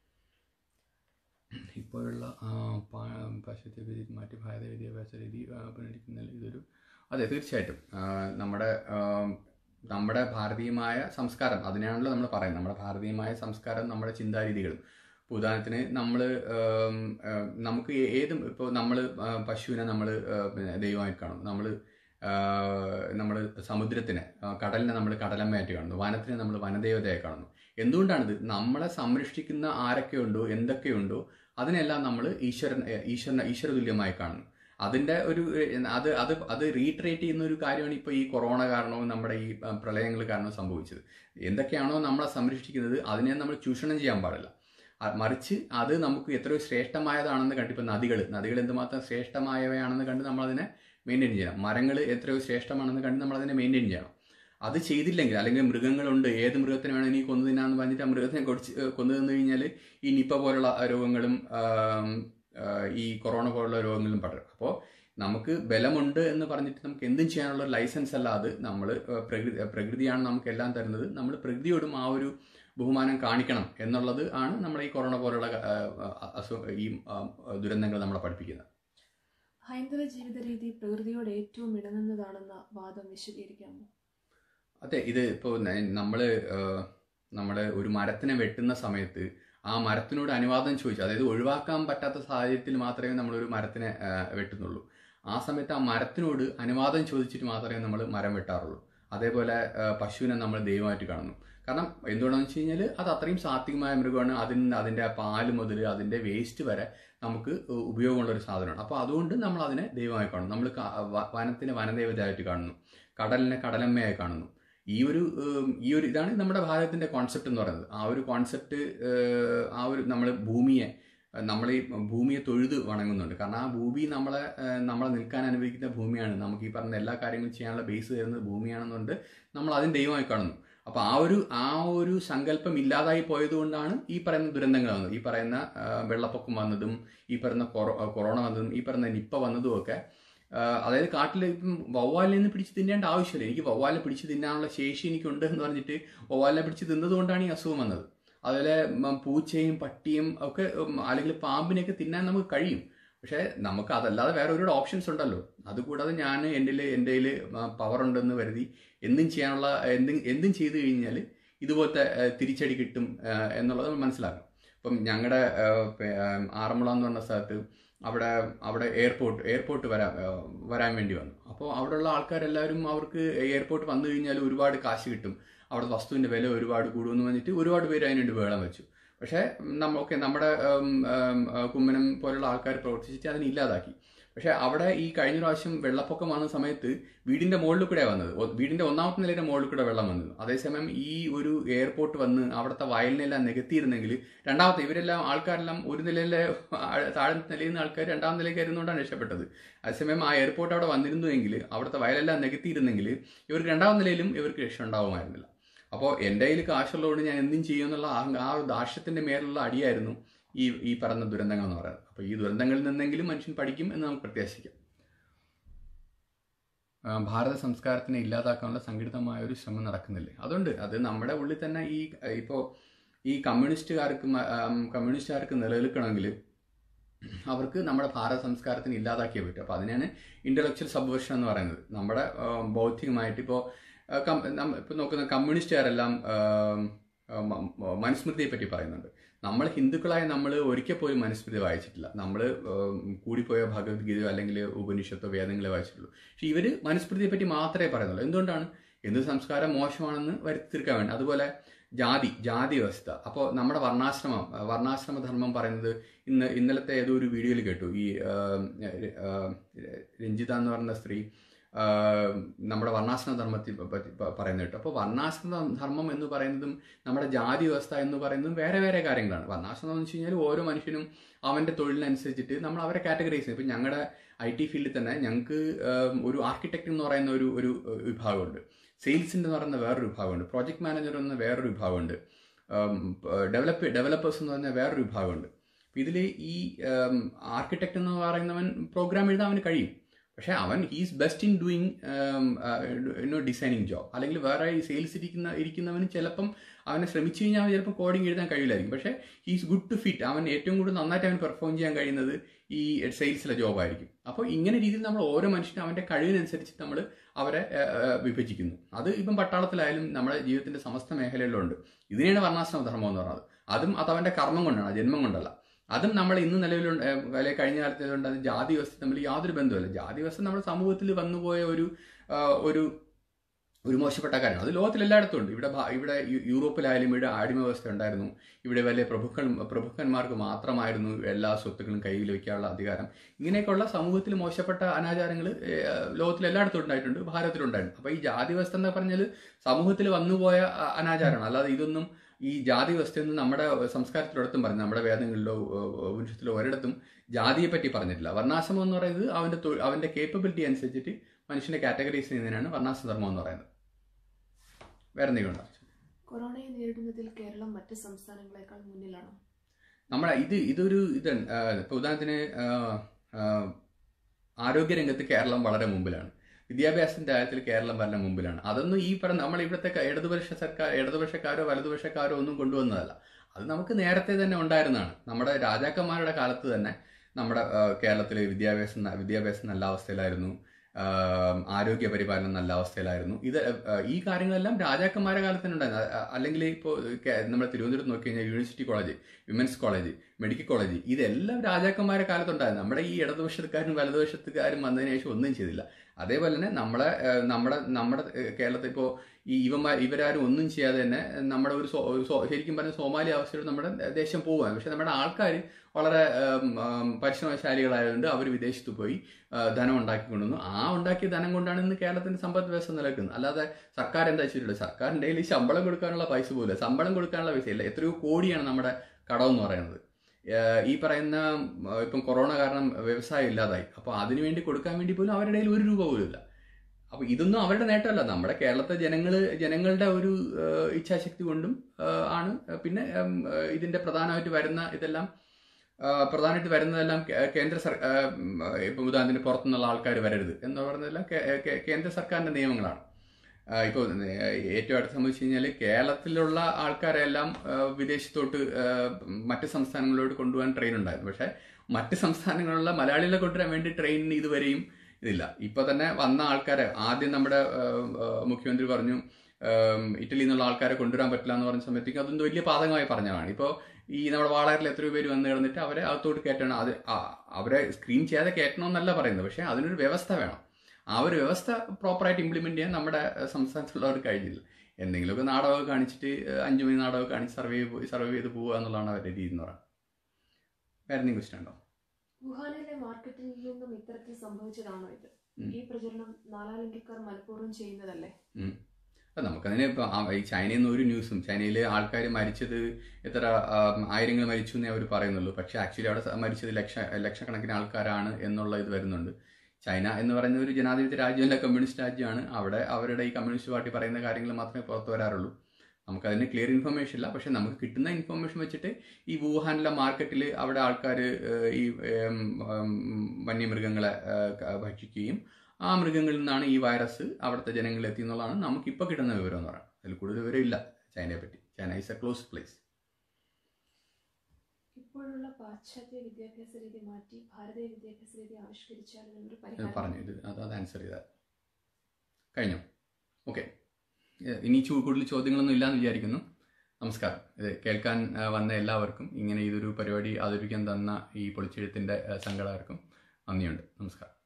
ഇപ്പോഴുള്ള ആ, പാ- പാശ്ചാത്യ വിധി മാറ്റി ഭാരത വിദ്യാഭ്യാസ രീതി ആ, പുനരുദ്ധരിക്കുന്നതിൽ ഇതൊരു അതെ തീർച്ചയായിട്ടും ആ, നമ്മുടെ ആ, നമ്മുടെ ഭാരതീയമായ സംസ്കാരം അതിനാണല്ലോ നമ്മൾ പറയുന്നത് നമ്മുടെ ഭാരതീയമായ സംസ്കാരം നമ്മുടെ ചിന്താരീതികളും ഇപ്പോൾ ഉദാഹരണത്തിന് നമ്മൾ നമുക്ക് ഏ- ഏതും ഇപ്പോൾ നമ്മൾ പശുവിനെ നമ്മൾ പിന്നെ ദൈവമായി കാണും നമ്മൾ നമ്മൾ സമുദ്രത്തിനെ ആ, കടലിനെ നമ്മൾ കടലമ്മയായിട്ട് കാണുന്നു വനത്തിനെ നമ്മൾ വനദേവതയായി കാണുന്നു എന്തുകൊണ്ടാണിത് നമ്മളെ സംരക്ഷിക്കുന്ന ആരൊക്കെയുണ്ടോ എന്തൊക്കെയുണ്ടോ അതിനെല്ലാം നമ്മൾ ഈശ്വരൻ ഏ, ഈശ്വരനെ ഈശ്വരതുല്യമായി കാണുന്നു അതിൻ്റെ ഒരു ഏ, അത് അത് അത് റീട്രേറ്റ് ചെയ്യുന്ന ഒരു കാര്യമാണ് ഇപ്പോൾ ഈ കൊറോണ കാരണവും നമ്മുടെ ഈ ആ, പ്രളയങ്ങൾ കാരണവും സംഭവിച്ചത് എന്തൊക്കെയാണോ നമ്മളെ സംരക്ഷിക്കുന്നത് അതിനെ നമ്മൾ ചൂഷണം ചെയ്യാൻ പാടില്ല ആ, മറിച്ച് അത് നമുക്ക് എത്രയോ ശ്രേഷ്ഠമായതാണെന്ന് കണ്ട് ഇപ്പോൾ നദികൾ നദികൾ എന്തുമാത്രം ശ്രേഷ്ഠമായവയാണെന്ന് കണ്ട് നമ്മളതിനെ മെയിൻറ്റെയിൻ ചെയ്യണം മരങ്ങൾ എത്രയോ ശ്രേഷ്ഠമാണെന്ന് കണ്ട് നമ്മളതിനെ മെയിൻറ്റെയിൻ ചെയ്യണം അത് ചെയ്തില്ലെങ്കിൽ അല്ലെങ്കിൽ മൃഗങ്ങളുണ്ട് ഏത് മൃഗത്തിന് വേണം ഇനി കൊന്നു തിന്നാന്ന് പറഞ്ഞിട്ട് ആ മൃഗത്തിനെ കൊടിച്ച് കൊന്നു തിന്നു കഴിഞ്ഞാൽ ഈ നിപ്പ പോലുള്ള രോഗങ്ങളും ആം, ആ, ഈ കൊറോണ പോലുള്ള രോഗങ്ങളും പടരും അപ്പോൾ നമുക്ക് ബലമുണ്ട് എന്ന് പറഞ്ഞിട്ട് നമുക്ക് എന്തും ചെയ്യാനുള്ള ഒരു ലൈസൻസ് അല്ല അത് നമ്മൾ പ്രകൃതി പ്രകൃതിയാണ് നമുക്ക് എല്ലാം തരുന്നത് നമ്മൾ പ്രകൃതിയോടും ആ ഒരു ബഹുമാനം കാണിക്കണം എന്നുള്ളത് ആണ് നമ്മുടെ ഈ കൊറോണ പോലുള്ള ആ, ആ, അസു ഈ ആ, ദുരന്തങ്ങൾ നമ്മളെ പഠിപ്പിക്കുന്നത് ഹൈന്ദവ ജീവിത രീതി പ്രകൃതിയോട് ഏറ്റവും ഇണങ്ങുന്നതാണെന്ന വാദം വിശദീകരിക്കാമോ അതെ ഇത് ഇപ്പോൾ നമ്മൾ നമ്മൾ ഒരു മരത്തിനെ വെട്ടുന്ന സമയത്ത് ആ മരത്തിനോട് അനുവാദം ചോദിച്ചു അതായത് ഒഴിവാക്കാൻ പറ്റാത്ത സാഹചര്യത്തിൽ മാത്രമേ നമ്മളൊരു മരത്തിനെ ആ, വെട്ടുന്നുള്ളൂ ആ സമയത്ത് ആ മരത്തിനോട് അനുവാദം ചോദിച്ചിട്ട് മാത്രമേ നമ്മൾ മരം വെട്ടാറുള്ളൂ അതേപോലെ ആ, പശുവിനെ നമ്മൾ ദൈവമായിട്ട് കാണുന്നു കാരണം എന്തുകൊണ്ടാണെന്ന് വെച്ച് കഴിഞ്ഞാൽ അത് അത്രയും സാത്വികമായ മൃഗമാണ് അതിന് അതിൻ്റെ പാല് മുതൽ അതിൻ്റെ വേസ്റ്റ് വരെ നമുക്ക് ഉപയോഗമുള്ള ഒരു സാധനമാണ് അപ്പോൾ അതുകൊണ്ട് നമ്മൾ അതിനെ ദൈവമായി കാണുന്നു നമ്മൾ ക- വ- വനത്തിനെ വനദേവതയായിട്ട് കാണുന്നു കടലിനെ കടലമ്മയായി കാണുന്നു ഈ ഒരു ഏം, ഈ ഒരു ഇതാണ് നമ്മുടെ ഭാരതത്തിന്റെ കോൺസെപ്റ്റ് എന്ന് പറയുന്നത് ആ ഒരു കോൺസെപ്റ്റ് ആ ഒരു നമ്മൾ ഭൂമിയെ നമ്മൾ ഈ ഭൂമിയെ തൊഴുത് വണങ്ങുന്നുണ്ട് കാരണം ആ ഭൂമി നമ്മളെ ഏഹ്, നമ്മളെ നിൽക്കാൻ അനുവദിക്കുന്ന ഭൂമിയാണ് നമുക്ക് ഈ പറഞ്ഞ എല്ലാ കാര്യങ്ങളും ചെയ്യാനുള്ള ബേസ് തരുന്നത് ഭൂമിയാണെന്നുകൊണ്ട് നമ്മൾ അതിന് ദൈവമായി കാണുന്നു അപ്പോൾ ആ ഒരു ആ ഒരു സങ്കല്പം ഇല്ലാതായി പോയതുകൊണ്ടാണ് ഈ പറയുന്ന ദുരന്തങ്ങൾ വന്നത് ഈ പറയുന്ന ആ, വെള്ളപ്പൊക്കം വന്നതും ഈ പറയുന്ന കൊറോ- കൊറോണ വന്നതും ഈ പറയുന്ന നിപ്പ വന്നതും ഒക്കെ ആ, അതായത് കാട്ടിൽ ഇപ്പം വവ്വാലിൽ നിന്ന് പിടിച്ച് തിന്നേണ്ട ആവശ്യമില്ല എനിക്ക് വവ്വാലിനെ പിടിച്ച് തിന്നാനുള്ള ശേഷി എനിക്കുണ്ട് എന്ന് പറഞ്ഞിട്ട് വവ്വാലിനെ പിടിച്ച് തിന്നതുകൊണ്ടാണ് ഈ അസുഖം വന്നത് അതുപോലെ ഉം, പൂച്ചയും പട്ടിയും ഒക്കെ ഉം, അല്ലെങ്കിൽ പാമ്പിനെയൊക്കെ തിന്നാൻ നമുക്ക് കഴിയും പക്ഷേ നമുക്ക് അതല്ലാതെ വേറെ ഒരുപാട് ഓപ്ഷൻസ് ഉണ്ടല്ലോ അതുകൂടാതെ ഞാൻ എൻ്റെ എൻ്റെ കയ്യിൽ പവർ ഉണ്ടെന്ന് കരുതി എന്തും ചെയ്യാനുള്ള എന്തും എന്തും ചെയ്തു കഴിഞ്ഞാൽ ഇതുപോലത്തെ ആ, തിരിച്ചടി കിട്ടും ആ, എന്നുള്ളത് നമ്മൾ മനസ്സിലാക്കണം ഇപ്പം ഞങ്ങളുടെ ആറന്മുള എന്ന് പറഞ്ഞ സ്ഥലത്ത് അവിടെ അവിടെ എയർപോർട്ട് എയർപോർട്ട് വരാൻ ആ, വരാൻ വേണ്ടി വന്നു അപ്പോൾ അവിടെയുള്ള ആൾക്കാരെല്ലാവരും അവർക്ക് എയർപോർട്ട് വന്നു കഴിഞ്ഞാൽ ഒരുപാട് കാശ് കിട്ടും അവിടുത്തെ വസ്തുവിൻ്റെ വില ഒരുപാട് കൂടുമെന്ന് പറഞ്ഞിട്ട് ഒരുപാട് പേര് അതിനുവേണ്ടി വേളം വെച്ചു പക്ഷേ നമ്മ ഓക്കെ നമ്മുടെ ഉം, ഉം, ആ, കുമ്മനം പോലുള്ള ആൾക്കാർ പ്രവർത്തിച്ചിട്ട് അതിനെ ഇല്ലാതാക്കി പക്ഷെ അവിടെ ഈ കഴിഞ്ഞ പ്രാവശ്യം വെള്ളപ്പൊക്കം വന്ന സമയത്ത് വീടിന്റെ മുകളിൽ കൂടെ വന്നത് ഒ- വീടിന്റെ ഒന്നാമത്തെ നിലയുടെ മുകളിൽ കൂടെ വെള്ളം വന്നത് അതേസമയം ഈ ഒരു എയർപോർട്ട് വന്ന് അവിടുത്തെ വയലിനെല്ലാം നികത്തിയിരുന്നെങ്കിൽ രണ്ടാമത്തെ ഇവരെല്ലാം ആൾക്കാരെല്ലാം ഒരു നിലയിലെ ആ- താഴത്തെ നിലയിൽ നിന്ന് ആൾക്കാർ രണ്ടാം നിലയ്ക്ക് ആയിരുന്നുകൊണ്ടാണ് രക്ഷപ്പെട്ടത് അതേസമയം ആ എയർപോർട്ട് അവിടെ വന്നിരുന്നുവെങ്കിൽ അവിടുത്തെ വയലെല്ലാം നികത്തിയിരുന്നെങ്കിൽ ഇവർക്ക് രണ്ടാം നിലയിലും ഇവർക്ക് രക്ഷ ഉണ്ടാവുമായിരുന്നില്ല അപ്പോൾ എൻ്റെ കയ്യിൽ കാശുള്ളതുകൊണ്ട് ഞാൻ എന്തും ചെയ്യുമെന്നുള്ള ആ ആ ഒരു ദാർഷ്ട്യത്തിന്റെ മേലുള്ള അടിയായിരുന്നു ഈ ഈ പറഞ്ഞ ദുരന്തങ്ങൾ എന്ന് പറയുന്നത് അപ്പോൾ ഈ ദുരന്തങ്ങളിൽ നിന്നെങ്കിലും മനുഷ്യൻ പഠിക്കും എന്ന് നമുക്ക് പ്രത്യാശിക്കാം ആ, ഭാരത സംസ്കാരത്തിനെ ഇല്ലാതാക്കാനുള്ള സംഘടിതമായ ഒരു ശ്രമം നടക്കുന്നില്ലേ അതുകൊണ്ട് അത് നമ്മുടെ ഉള്ളിൽ തന്നെ ഈ ഇപ്പോൾ ഈ കമ്മ്യൂണിസ്റ്റുകാർക്ക് മ- ആം, കമ്മ്യൂണിസ്റ്റുകാർക്ക് നിലനിൽക്കണമെങ്കിൽ അവർക്ക് നമ്മുടെ ഭാരത സംസ്കാരത്തിന് ഇല്ലാതാക്കിയേ പറ്റും അപ്പോൾ അതിനാണ് ഇന്റലക്ച്വൽ സബ്വേർഷൻ എന്ന് പറയുന്നത് നമ്മുടെ ആ, ബൗദ്ധികമായിട്ട് ഇപ്പോൾ ഇപ്പോൾ നോക്കുന്ന കമ്മ്യൂണിസ്റ്റുകാരെല്ലാം ആം, ആ, മ- മ- മനുസ്മൃതിയെ പറ്റി പറയുന്നുണ്ട് നമ്മൾ ഹിന്ദുക്കളായ നമ്മൾ ഒരിക്കൽ പോലും മനുസ്മൃതി വായിച്ചിട്ടില്ല നമ്മൾ കൂടിപ്പോയ ഭഗവത്ഗീതയോ അല്ലെങ്കിൽ ഉപനിഷത്തോ വേദങ്ങളെ വായിച്ചിട്ടുള്ളൂ പക്ഷെ ഇവർ മനുസ്മൃതിയെ പറ്റി മാത്രമേ പറയുന്നുള്ളൂ എന്തുകൊണ്ടാണ് എന്ത് സംസ്കാരം മോശമാണെന്ന് വരുത്തി തീർക്കാൻ വേണ്ടി അതുപോലെ ജാതി ജാതി വ്യവസ്ഥ അപ്പോൾ നമ്മുടെ വർണ്ണാശ്രമം ആ, വർണ്ണാശ്രമ ധർമ്മം പറയുന്നത് ഇന്ന് ഇന്നലത്തെ ഏതോ ഒരു വീഡിയോയിൽ കേട്ടു ഈ ആ, ആ, രഞ്ജിത എന്ന് പറയുന്ന സ്ത്രീ ആ, നമ്മുടെ വർണ്ണാശ്രമ ധർമ്മത്തെ പറ്റി പ- പറയുന്നത് കേട്ടു അപ്പോൾ വർണ്ണാശ്രമ ധർമ്മം എന്ന് പറയുന്നതും നമ്മുടെ ജാതി വ്യവസ്ഥ എന്ന് പറയുന്നതും വേറെ വേറെ കാര്യങ്ങളാണ് വർണ്ണാശ്രമം എന്ന് വെച്ച് കഴിഞ്ഞാൽ ഓരോ മനുഷ്യനും അവൻ്റെ തൊഴിലിനനുസരിച്ചിട്ട് നമ്മൾ അവരെ കാറ്റഗറൈസ് ചെയ്യും ഇപ്പം ഞങ്ങളുടെ ഐ ടി ഫീൽഡിൽ തന്നെ ഞങ്ങൾക്ക് ഒരു ആർക്കിടെക്ട് എന്ന് പറയുന്ന ഒരു ഒരു വിഭാഗമുണ്ട് സെയിൽസിൻ്റെ എന്ന് പറയുന്ന വേറൊരു വിഭാഗമുണ്ട് പ്രോജക്ട് മാനേജർ എന്ന വേറൊരു വിഭാഗമുണ്ട് ഡെവലപ്പ് ഡെവലപ്പേഴ്സ് എന്ന് പറയുന്ന വേറൊരു വിഭാഗമുണ്ട് അപ്പം ഇതിൽ ഈ ആർക്കിടെക്ട് എന്ന് പറയുന്നവൻ പ്രോഗ്രാം എഴുതാൻ അവന് കഴിയും പക്ഷേ അവൻ his best in doing no designing job അല്ലെങ്കിൽ വേറെ ഈ സെയിൽസ് ഇരിക്കുന്ന ഇരിക്കുന്നവന് ചിലപ്പം അവനെ ശ്രമിച്ചു കഴിഞ്ഞാൽ അവൻ ചിലപ്പോൾ കോഡിങ് എഴുതാൻ കഴിയില്ലായിരിക്കും പക്ഷേ ഹീസ് ഗുഡ് ടു ഫിറ്റ് അവൻ ഏറ്റവും കൂടുതൽ നന്നായിട്ട് അവൻ പെർഫോം ചെയ്യാൻ കഴിയുന്നത് ഈ സെയിൽസിലെ ജോബായിരിക്കും അപ്പോൾ ഇങ്ങനെ രീതിയിൽ നമ്മൾ ഓരോ മനുഷ്യനും അവൻ്റെ കഴിവിനനുസരിച്ച് നമ്മൾ അവരെ ഏഹ്, ഏഹ്, വിഭജിക്കുന്നു അത് ഇപ്പം പട്ടാളത്തിലായാലും നമ്മുടെ ജീവിതത്തിന്റെ സമസ്ത മേഖലകളിലും ഉണ്ട് ഇതിനെയാണ് വർണ്ണാശ്രമ ധർമ്മം എന്ന് പറയുന്നത് അതും അത് അവന്റെ കർമ്മം കൊണ്ടാണ് ജന്മം കൊണ്ടല്ല അതും നമ്മൾ ഇന്ന് നിലവിലുണ്ട് ഏഹ്, അല്ലെങ്കിൽ കഴിഞ്ഞ കാലത്തിലുണ്ട് അത് ജാതി വ്യവസ്ഥ തമ്മിൽ യാതൊരു ബന്ധവുമില്ല ജാതി വ്യവസ്ഥ നമ്മുടെ സമൂഹത്തിൽ വന്നുപോയ ഒരു ആ, ഒരു ഒരു മോശപ്പെട്ട കാര്യമാണ് അത് ലോകത്തിൽ എല്ലായിടത്തും ഉണ്ട് ഇവിടെ ഭா- ഇവിടെ യു- യൂറോപ്പിലായാലും ഇവിടെ അടിമ വ്യവസ്ഥ ഉണ്ടായിരുന്നു ഇവിടെ വലിയ പ്രഭുക്കൾ പ്രഭുക്കന്മാർക്ക് മാത്രമായിരുന്നു എല്ലാ സ്വത്തുക്കളും കയ്യിൽ വയ്ക്കാനുള്ള അധികാരം ഇങ്ങനെയൊക്കെയുള്ള സമൂഹത്തിൽ മോശപ്പെട്ട അനാചാരങ്ങൾ ലോകത്തിൽ എല്ലായിടത്തും ഉണ്ടായിട്ടുണ്ട് ഭാരതത്തിലുണ്ടായിരുന്നു അപ്പോൾ ഈ ജാതി വ്യവസ്ഥ എന്ന് പറഞ്ഞാൽ സമൂഹത്തിൽ വന്നുപോയ അ- അനാചാരമാണ് അല്ലാതെ ഇതൊന്നും ഈ ജാതി വ്യവസ്ഥയൊന്നും നമ്മുടെ സംസ്കാരത്തിലൊരിടത്തും പറഞ്ഞു നമ്മുടെ വേദങ്ങളിലോ ഉപനിഷത്തിലോ ഒരിടത്തും ജാതിയെ പറ്റി പറഞ്ഞിട്ടില്ല വർണ്ണാശ്രമം എന്ന് പറയുന്നത് അവന്റെ തൊ- അവന്റെ കേപ്പബിലിറ്റി അനുസരിച്ചിട്ട് മനുഷ്യനെ കാറ്റഗറൈസ് ചെയ്യുന്നതിനാണ് വർണ്ണാശ്രമധർമ്മം എന്ന് പറയുന്നത് വേറെ എന്തെങ്കിലും ഉണ്ടോ കൊറോണയെ നേരിടുന്നതിൽ കേരളം മറ്റ് സംസ്ഥാനങ്ങളെക്കാൾ മുന്നിലാണോ നമ്മളെ ഇത് ഇതൊരു ഇത് ഇപ്പൊ ഉദാഹരണത്തിന് ആ, ആ, ആരോഗ്യരംഗത്ത് കേരളം വളരെ മുമ്പിലാണ് വിദ്യാഭ്യാസത്തിന്റെ കാര്യത്തിൽ കേരളം വളരെ മുമ്പിലാണ് അതൊന്നും ഈ പറഞ്ഞ നമ്മൾ ഇവിടുത്തെ ക- ഇടതുപക്ഷ സർക്കാർ ഇടതുപക്ഷക്കാരോ വലതുപക്ഷക്കാരോ ഒന്നും കൊണ്ടുവന്നതല്ല അത് നമുക്ക് നേരത്തെ തന്നെ ഉണ്ടായിരുന്നതാണ് നമ്മുടെ രാജാക്കന്മാരുടെ കാലത്ത് തന്നെ നമ്മുടെ ആ, കേരളത്തിലെ വിദ്യാഭ്യാസം ന- വിദ്യാഭ്യാസം നല്ല അവസ്ഥയിലായിരുന്നു ആ, ആരോഗ്യ പരിപാലനം നല്ല അവസ്ഥയിലായിരുന്നു ഇത് ആ, ഈ കാര്യങ്ങളെല്ലാം രാജാക്കന്മാരുടെ കാലത്ത് തന്നെ ഉണ്ടായിരുന്നു അ- അല്ലെങ്കിൽ ഇപ്പോൾ നമ്മുടെ തിരുവനന്തപുരത്ത് നോക്കി കഴിഞ്ഞാൽ university college women's college medical college ഇതെല്ലാം രാജാക്കന്മാരുടെ കാലത്തുണ്ടായിരുന്നു നമ്മുടെ ഈ ഇടതുപക്ഷക്കാരും വലതുപക്ഷത്തുകാരും വന്നതിന് ശേഷം ഒന്നും ചെയ്തില്ല അതേപോലെ തന്നെ നമ്മളെ ഏഹ്, നമ്മുടെ നമ്മുടെ ഏഹ്, കേരളത്തിൽ ഇപ്പോൾ ഈ ഇവന്മാർ ഇവരാരും ഒന്നും ചെയ്യാതെ തന്നെ നമ്മുടെ ഒരു സോ- ഒരു സോ- ശരിക്കും പറഞ്ഞ സോമാലി അവസ്ഥയിൽ നമ്മുടെ ദേശം പോവുകയാണ് പക്ഷെ നമ്മുടെ ആൾക്കാർ വളരെ ഏം, ആം, പരിശ്രമശാലികളായതുകൊണ്ട് അവർ വിദേശത്ത് പോയി ആ, ധനം ഉണ്ടാക്കിക്കൊണ്ടുവന്നു ആ ഉണ്ടാക്കിയ ധനം കൊണ്ടാണ് ഇന്ന് കേരളത്തിന്റെ സമ്പദ് വ്യവസ്ഥ നിലനിൽക്കുന്നത് അല്ലാതെ സർക്കാർ എന്താ ചെയ്തിട്ടുള്ളത് സർക്കാരിൻ്റെ കയ്യിൽ ശമ്പളം കൊടുക്കാനുള്ള പൈസ പോലും ശമ്പളം കൊടുക്കാനുള്ള പൈസ ഇല്ല എത്രയോ കോടിയാണ് നമ്മുടെ കടമെന്ന് പറയുന്നത് ഏഹ് ഈ പറയുന്ന ഉം, ഇപ്പം കൊറോണ കാരണം വ്യവസായം ഇല്ലാതായി അപ്പോൾ അതിനുവേണ്ടി കൊടുക്കാൻ വേണ്ടി പോലും അവരുടെ കയ്യിൽ ഒരു രൂപ പോലും ഇല്ല അപ്പോൾ ഇതൊന്നും അവരുടെ നേട്ടമല്ല നമ്മുടെ കേരളത്തെ ജനങ്ങൾ ജനങ്ങളുടെ ഒരു ഏഹ്, ഇച്ഛാശക്തി കൊണ്ടും ഏഹ്, ആണ് പിന്നെ ഉം, ഏഹ്, ഇതിന്റെ പ്രധാനമായിട്ട് വരുന്ന ഇതെല്ലാം ഏഹ്, പ്രധാനമായിട്ട് വരുന്നതെല്ലാം കേ- കേന്ദ്ര സർക്കാർ ഇപ്പം ഉദാഹരണത്തിന് പുറത്തുനിന്നുള്ള ആൾക്കാർ വരരുത് എന്ന് പറയുന്നതെല്ലാം കേ- കേ- കേന്ദ്ര സർക്കാരിന്റെ നിയമങ്ങളാണ് ആഹ് ഇപ്പോൾ ഏഹ് ഏറ്റവും അടുത്ത് സംബന്ധിച്ച് കഴിഞ്ഞാൽ കേരളത്തിലുള്ള ആൾക്കാരെല്ലാം ആഹ് വിദേശത്തോട്ട് ആഹ് മറ്റ് സംസ്ഥാനങ്ങളിലോട്ട് കൊണ്ടുപോകാൻ ട്രെയിൻ ഉണ്ടായിരുന്നു പക്ഷേ മറ്റ് സംസ്ഥാനങ്ങളിലുള്ള മലയാളികളെ കൊണ്ടുവരാൻ വേണ്ടി ട്രെയിനിന് ഇതുവരെയും ഇതില്ല ഇപ്പൊ തന്നെ വന്ന ആൾക്കാരെ ആദ്യം നമ്മുടെ ആഹ് ആഹ് മുഖ്യമന്ത്രി പറഞ്ഞു ആഹ് ഇറ്റലിയിൽ നിന്നുള്ള ആൾക്കാരെ കൊണ്ടുവരാൻ പറ്റില്ല എന്ന് പറഞ്ഞ സമയത്തേക്ക് അതൊന്നും വലിയ പാതകമായി പറഞ്ഞതാണ് ഇപ്പോൾ ഈ നമ്മുടെ വാളാറിൽ എത്രയോ പേര് വന്ന് കിടന്നിട്ട് അവരെ അകത്തോട്ട് കയറ്റണം അത് ആ- അവരെ സ്ക്രീൻ ചെയ്യാതെ കയറ്റണമെന്നല്ല പറയുന്നത് പക്ഷേ അതിനൊരു വ്യവസ്ഥ വേണം ആ ഒരു വ്യവസ്ഥ പ്രോപ്പറായിട്ട് ഇംപ്ലിമെന്റ് ചെയ്യാൻ നമ്മുടെ ഏഹ്, സംസ്ഥാനത്തുള്ളവർ കഴിഞ്ഞില്ല എന്തെങ്കിലുമൊക്കെ നാടകമൊക്കെ കാണിച്ചിട്ട് ഏഹ്, അഞ്ചു മണി നാടകമൊക്കെ കാണിച്ച് സർവേ സർവേ ചെയ്ത് പോവുക എന്നുള്ളതാണ് അവരുടെ രീതി എന്ന് പറയുന്നത് വേറെ എന്തെങ്കിലും ക്വസ്റ്റൻ ഉണ്ടോ വുഹാനിലെ മാർക്കറ്റിൽ നിന്നും ഇത്തരത്തിൽ സംഭവിച്ചതാണോ ഇത് ഉം. ഈ പ്രചരണം നാലാലിംഗക്കാർ മനഃപൂർവ്വം ചെയ്യുന്നതല്ലേ അപ്പം നമുക്കതിനെ ഇപ്പോൾ ഈ ചൈനയിൽ നിന്ന് ഒരു ന്യൂസും ചൈനയിലെ ആൾക്കാർ മരിച്ചത് എത്ര ആം, ആയിരങ്ങൾ മരിച്ചു എന്നേ അവർ പറയുന്നുള്ളൂ പക്ഷേ ആക്ച്വലി അവിടെ സ- മരിച്ചത് ലക്ഷ ലക്ഷക്കണക്കിന് ആൾക്കാരാണ് എന്നുള്ള ഇത് വരുന്നുണ്ട് ചൈന എന്ന് പറയുന്ന ഒരു ജനാധിപത്യ രാജ്യമല്ല കമ്മ്യൂണിസ്റ്റ് രാജ്യമാണ് അവിടെ അവരുടെ ഈ കമ്മ്യൂണിസ്റ്റ് പാർട്ടി പറയുന്ന കാര്യങ്ങൾ മാത്രമേ പുറത്തു വരാറുള്ളൂ നമുക്കതിന് ക്ലിയർ ഇൻഫർമേഷൻ ഇല്ല പക്ഷേ നമുക്ക് കിട്ടുന്ന ഇൻഫർമേഷൻ വെച്ചിട്ട് ഈ വുഹാനിലെ മാർക്കറ്റിൽ അവിടെ ആൾക്കാർ ഈ ഏം, ഉം, വന്യമൃഗങ്ങളെ ഏ, ക- ഭക്ഷിക്കുകയും ആ മൃഗങ്ങളിൽ നിന്നാണ് ഈ വൈറസ് അവിടുത്തെ ജനങ്ങളിൽ എത്തി എന്നുള്ളതാണ് നമുക്കിപ്പോൾ കിട്ടുന്ന വിവരം എന്ന് പറയുന്നത് അതിൽ കൂടുതൽ വിവരം ഇല്ല ചൈനയെ പറ്റി China is a close place ഇപ്പോഴുള്ള പാശ്ചാത്യ വിദ്യാഭ്യാസ രീതി മാറ്റി ഭാരതീയ വിദ്യാഭ്യാസ രീതി ആവിഷ്കരിച്ചാൽ ഇതിനൊരു ഇത് പരിഹാരം പറഞ്ഞു ഇത് അത് അത് ആൻസർ ചെയ്താൽ കഴിഞ്ഞു ഓക്കെ ഇനി ചൂ കൂടുതൽ ചോദ്യങ്ങളൊന്നും ഇല്ലാന്ന് വിചാരിക്കുന്നു നമസ്കാരം ഇത് കേൾക്കാൻ ആ, വന്ന എല്ലാവർക്കും ഇങ്ങനെ ഇതൊരു പരിപാടി അവതരിപ്പിക്കാൻ തന്ന ഈ പൊളിച്ചെഴുത്തിൻ്റെ സംഘടകർക്കും നന്ദിയുണ്ട് നമസ്കാരം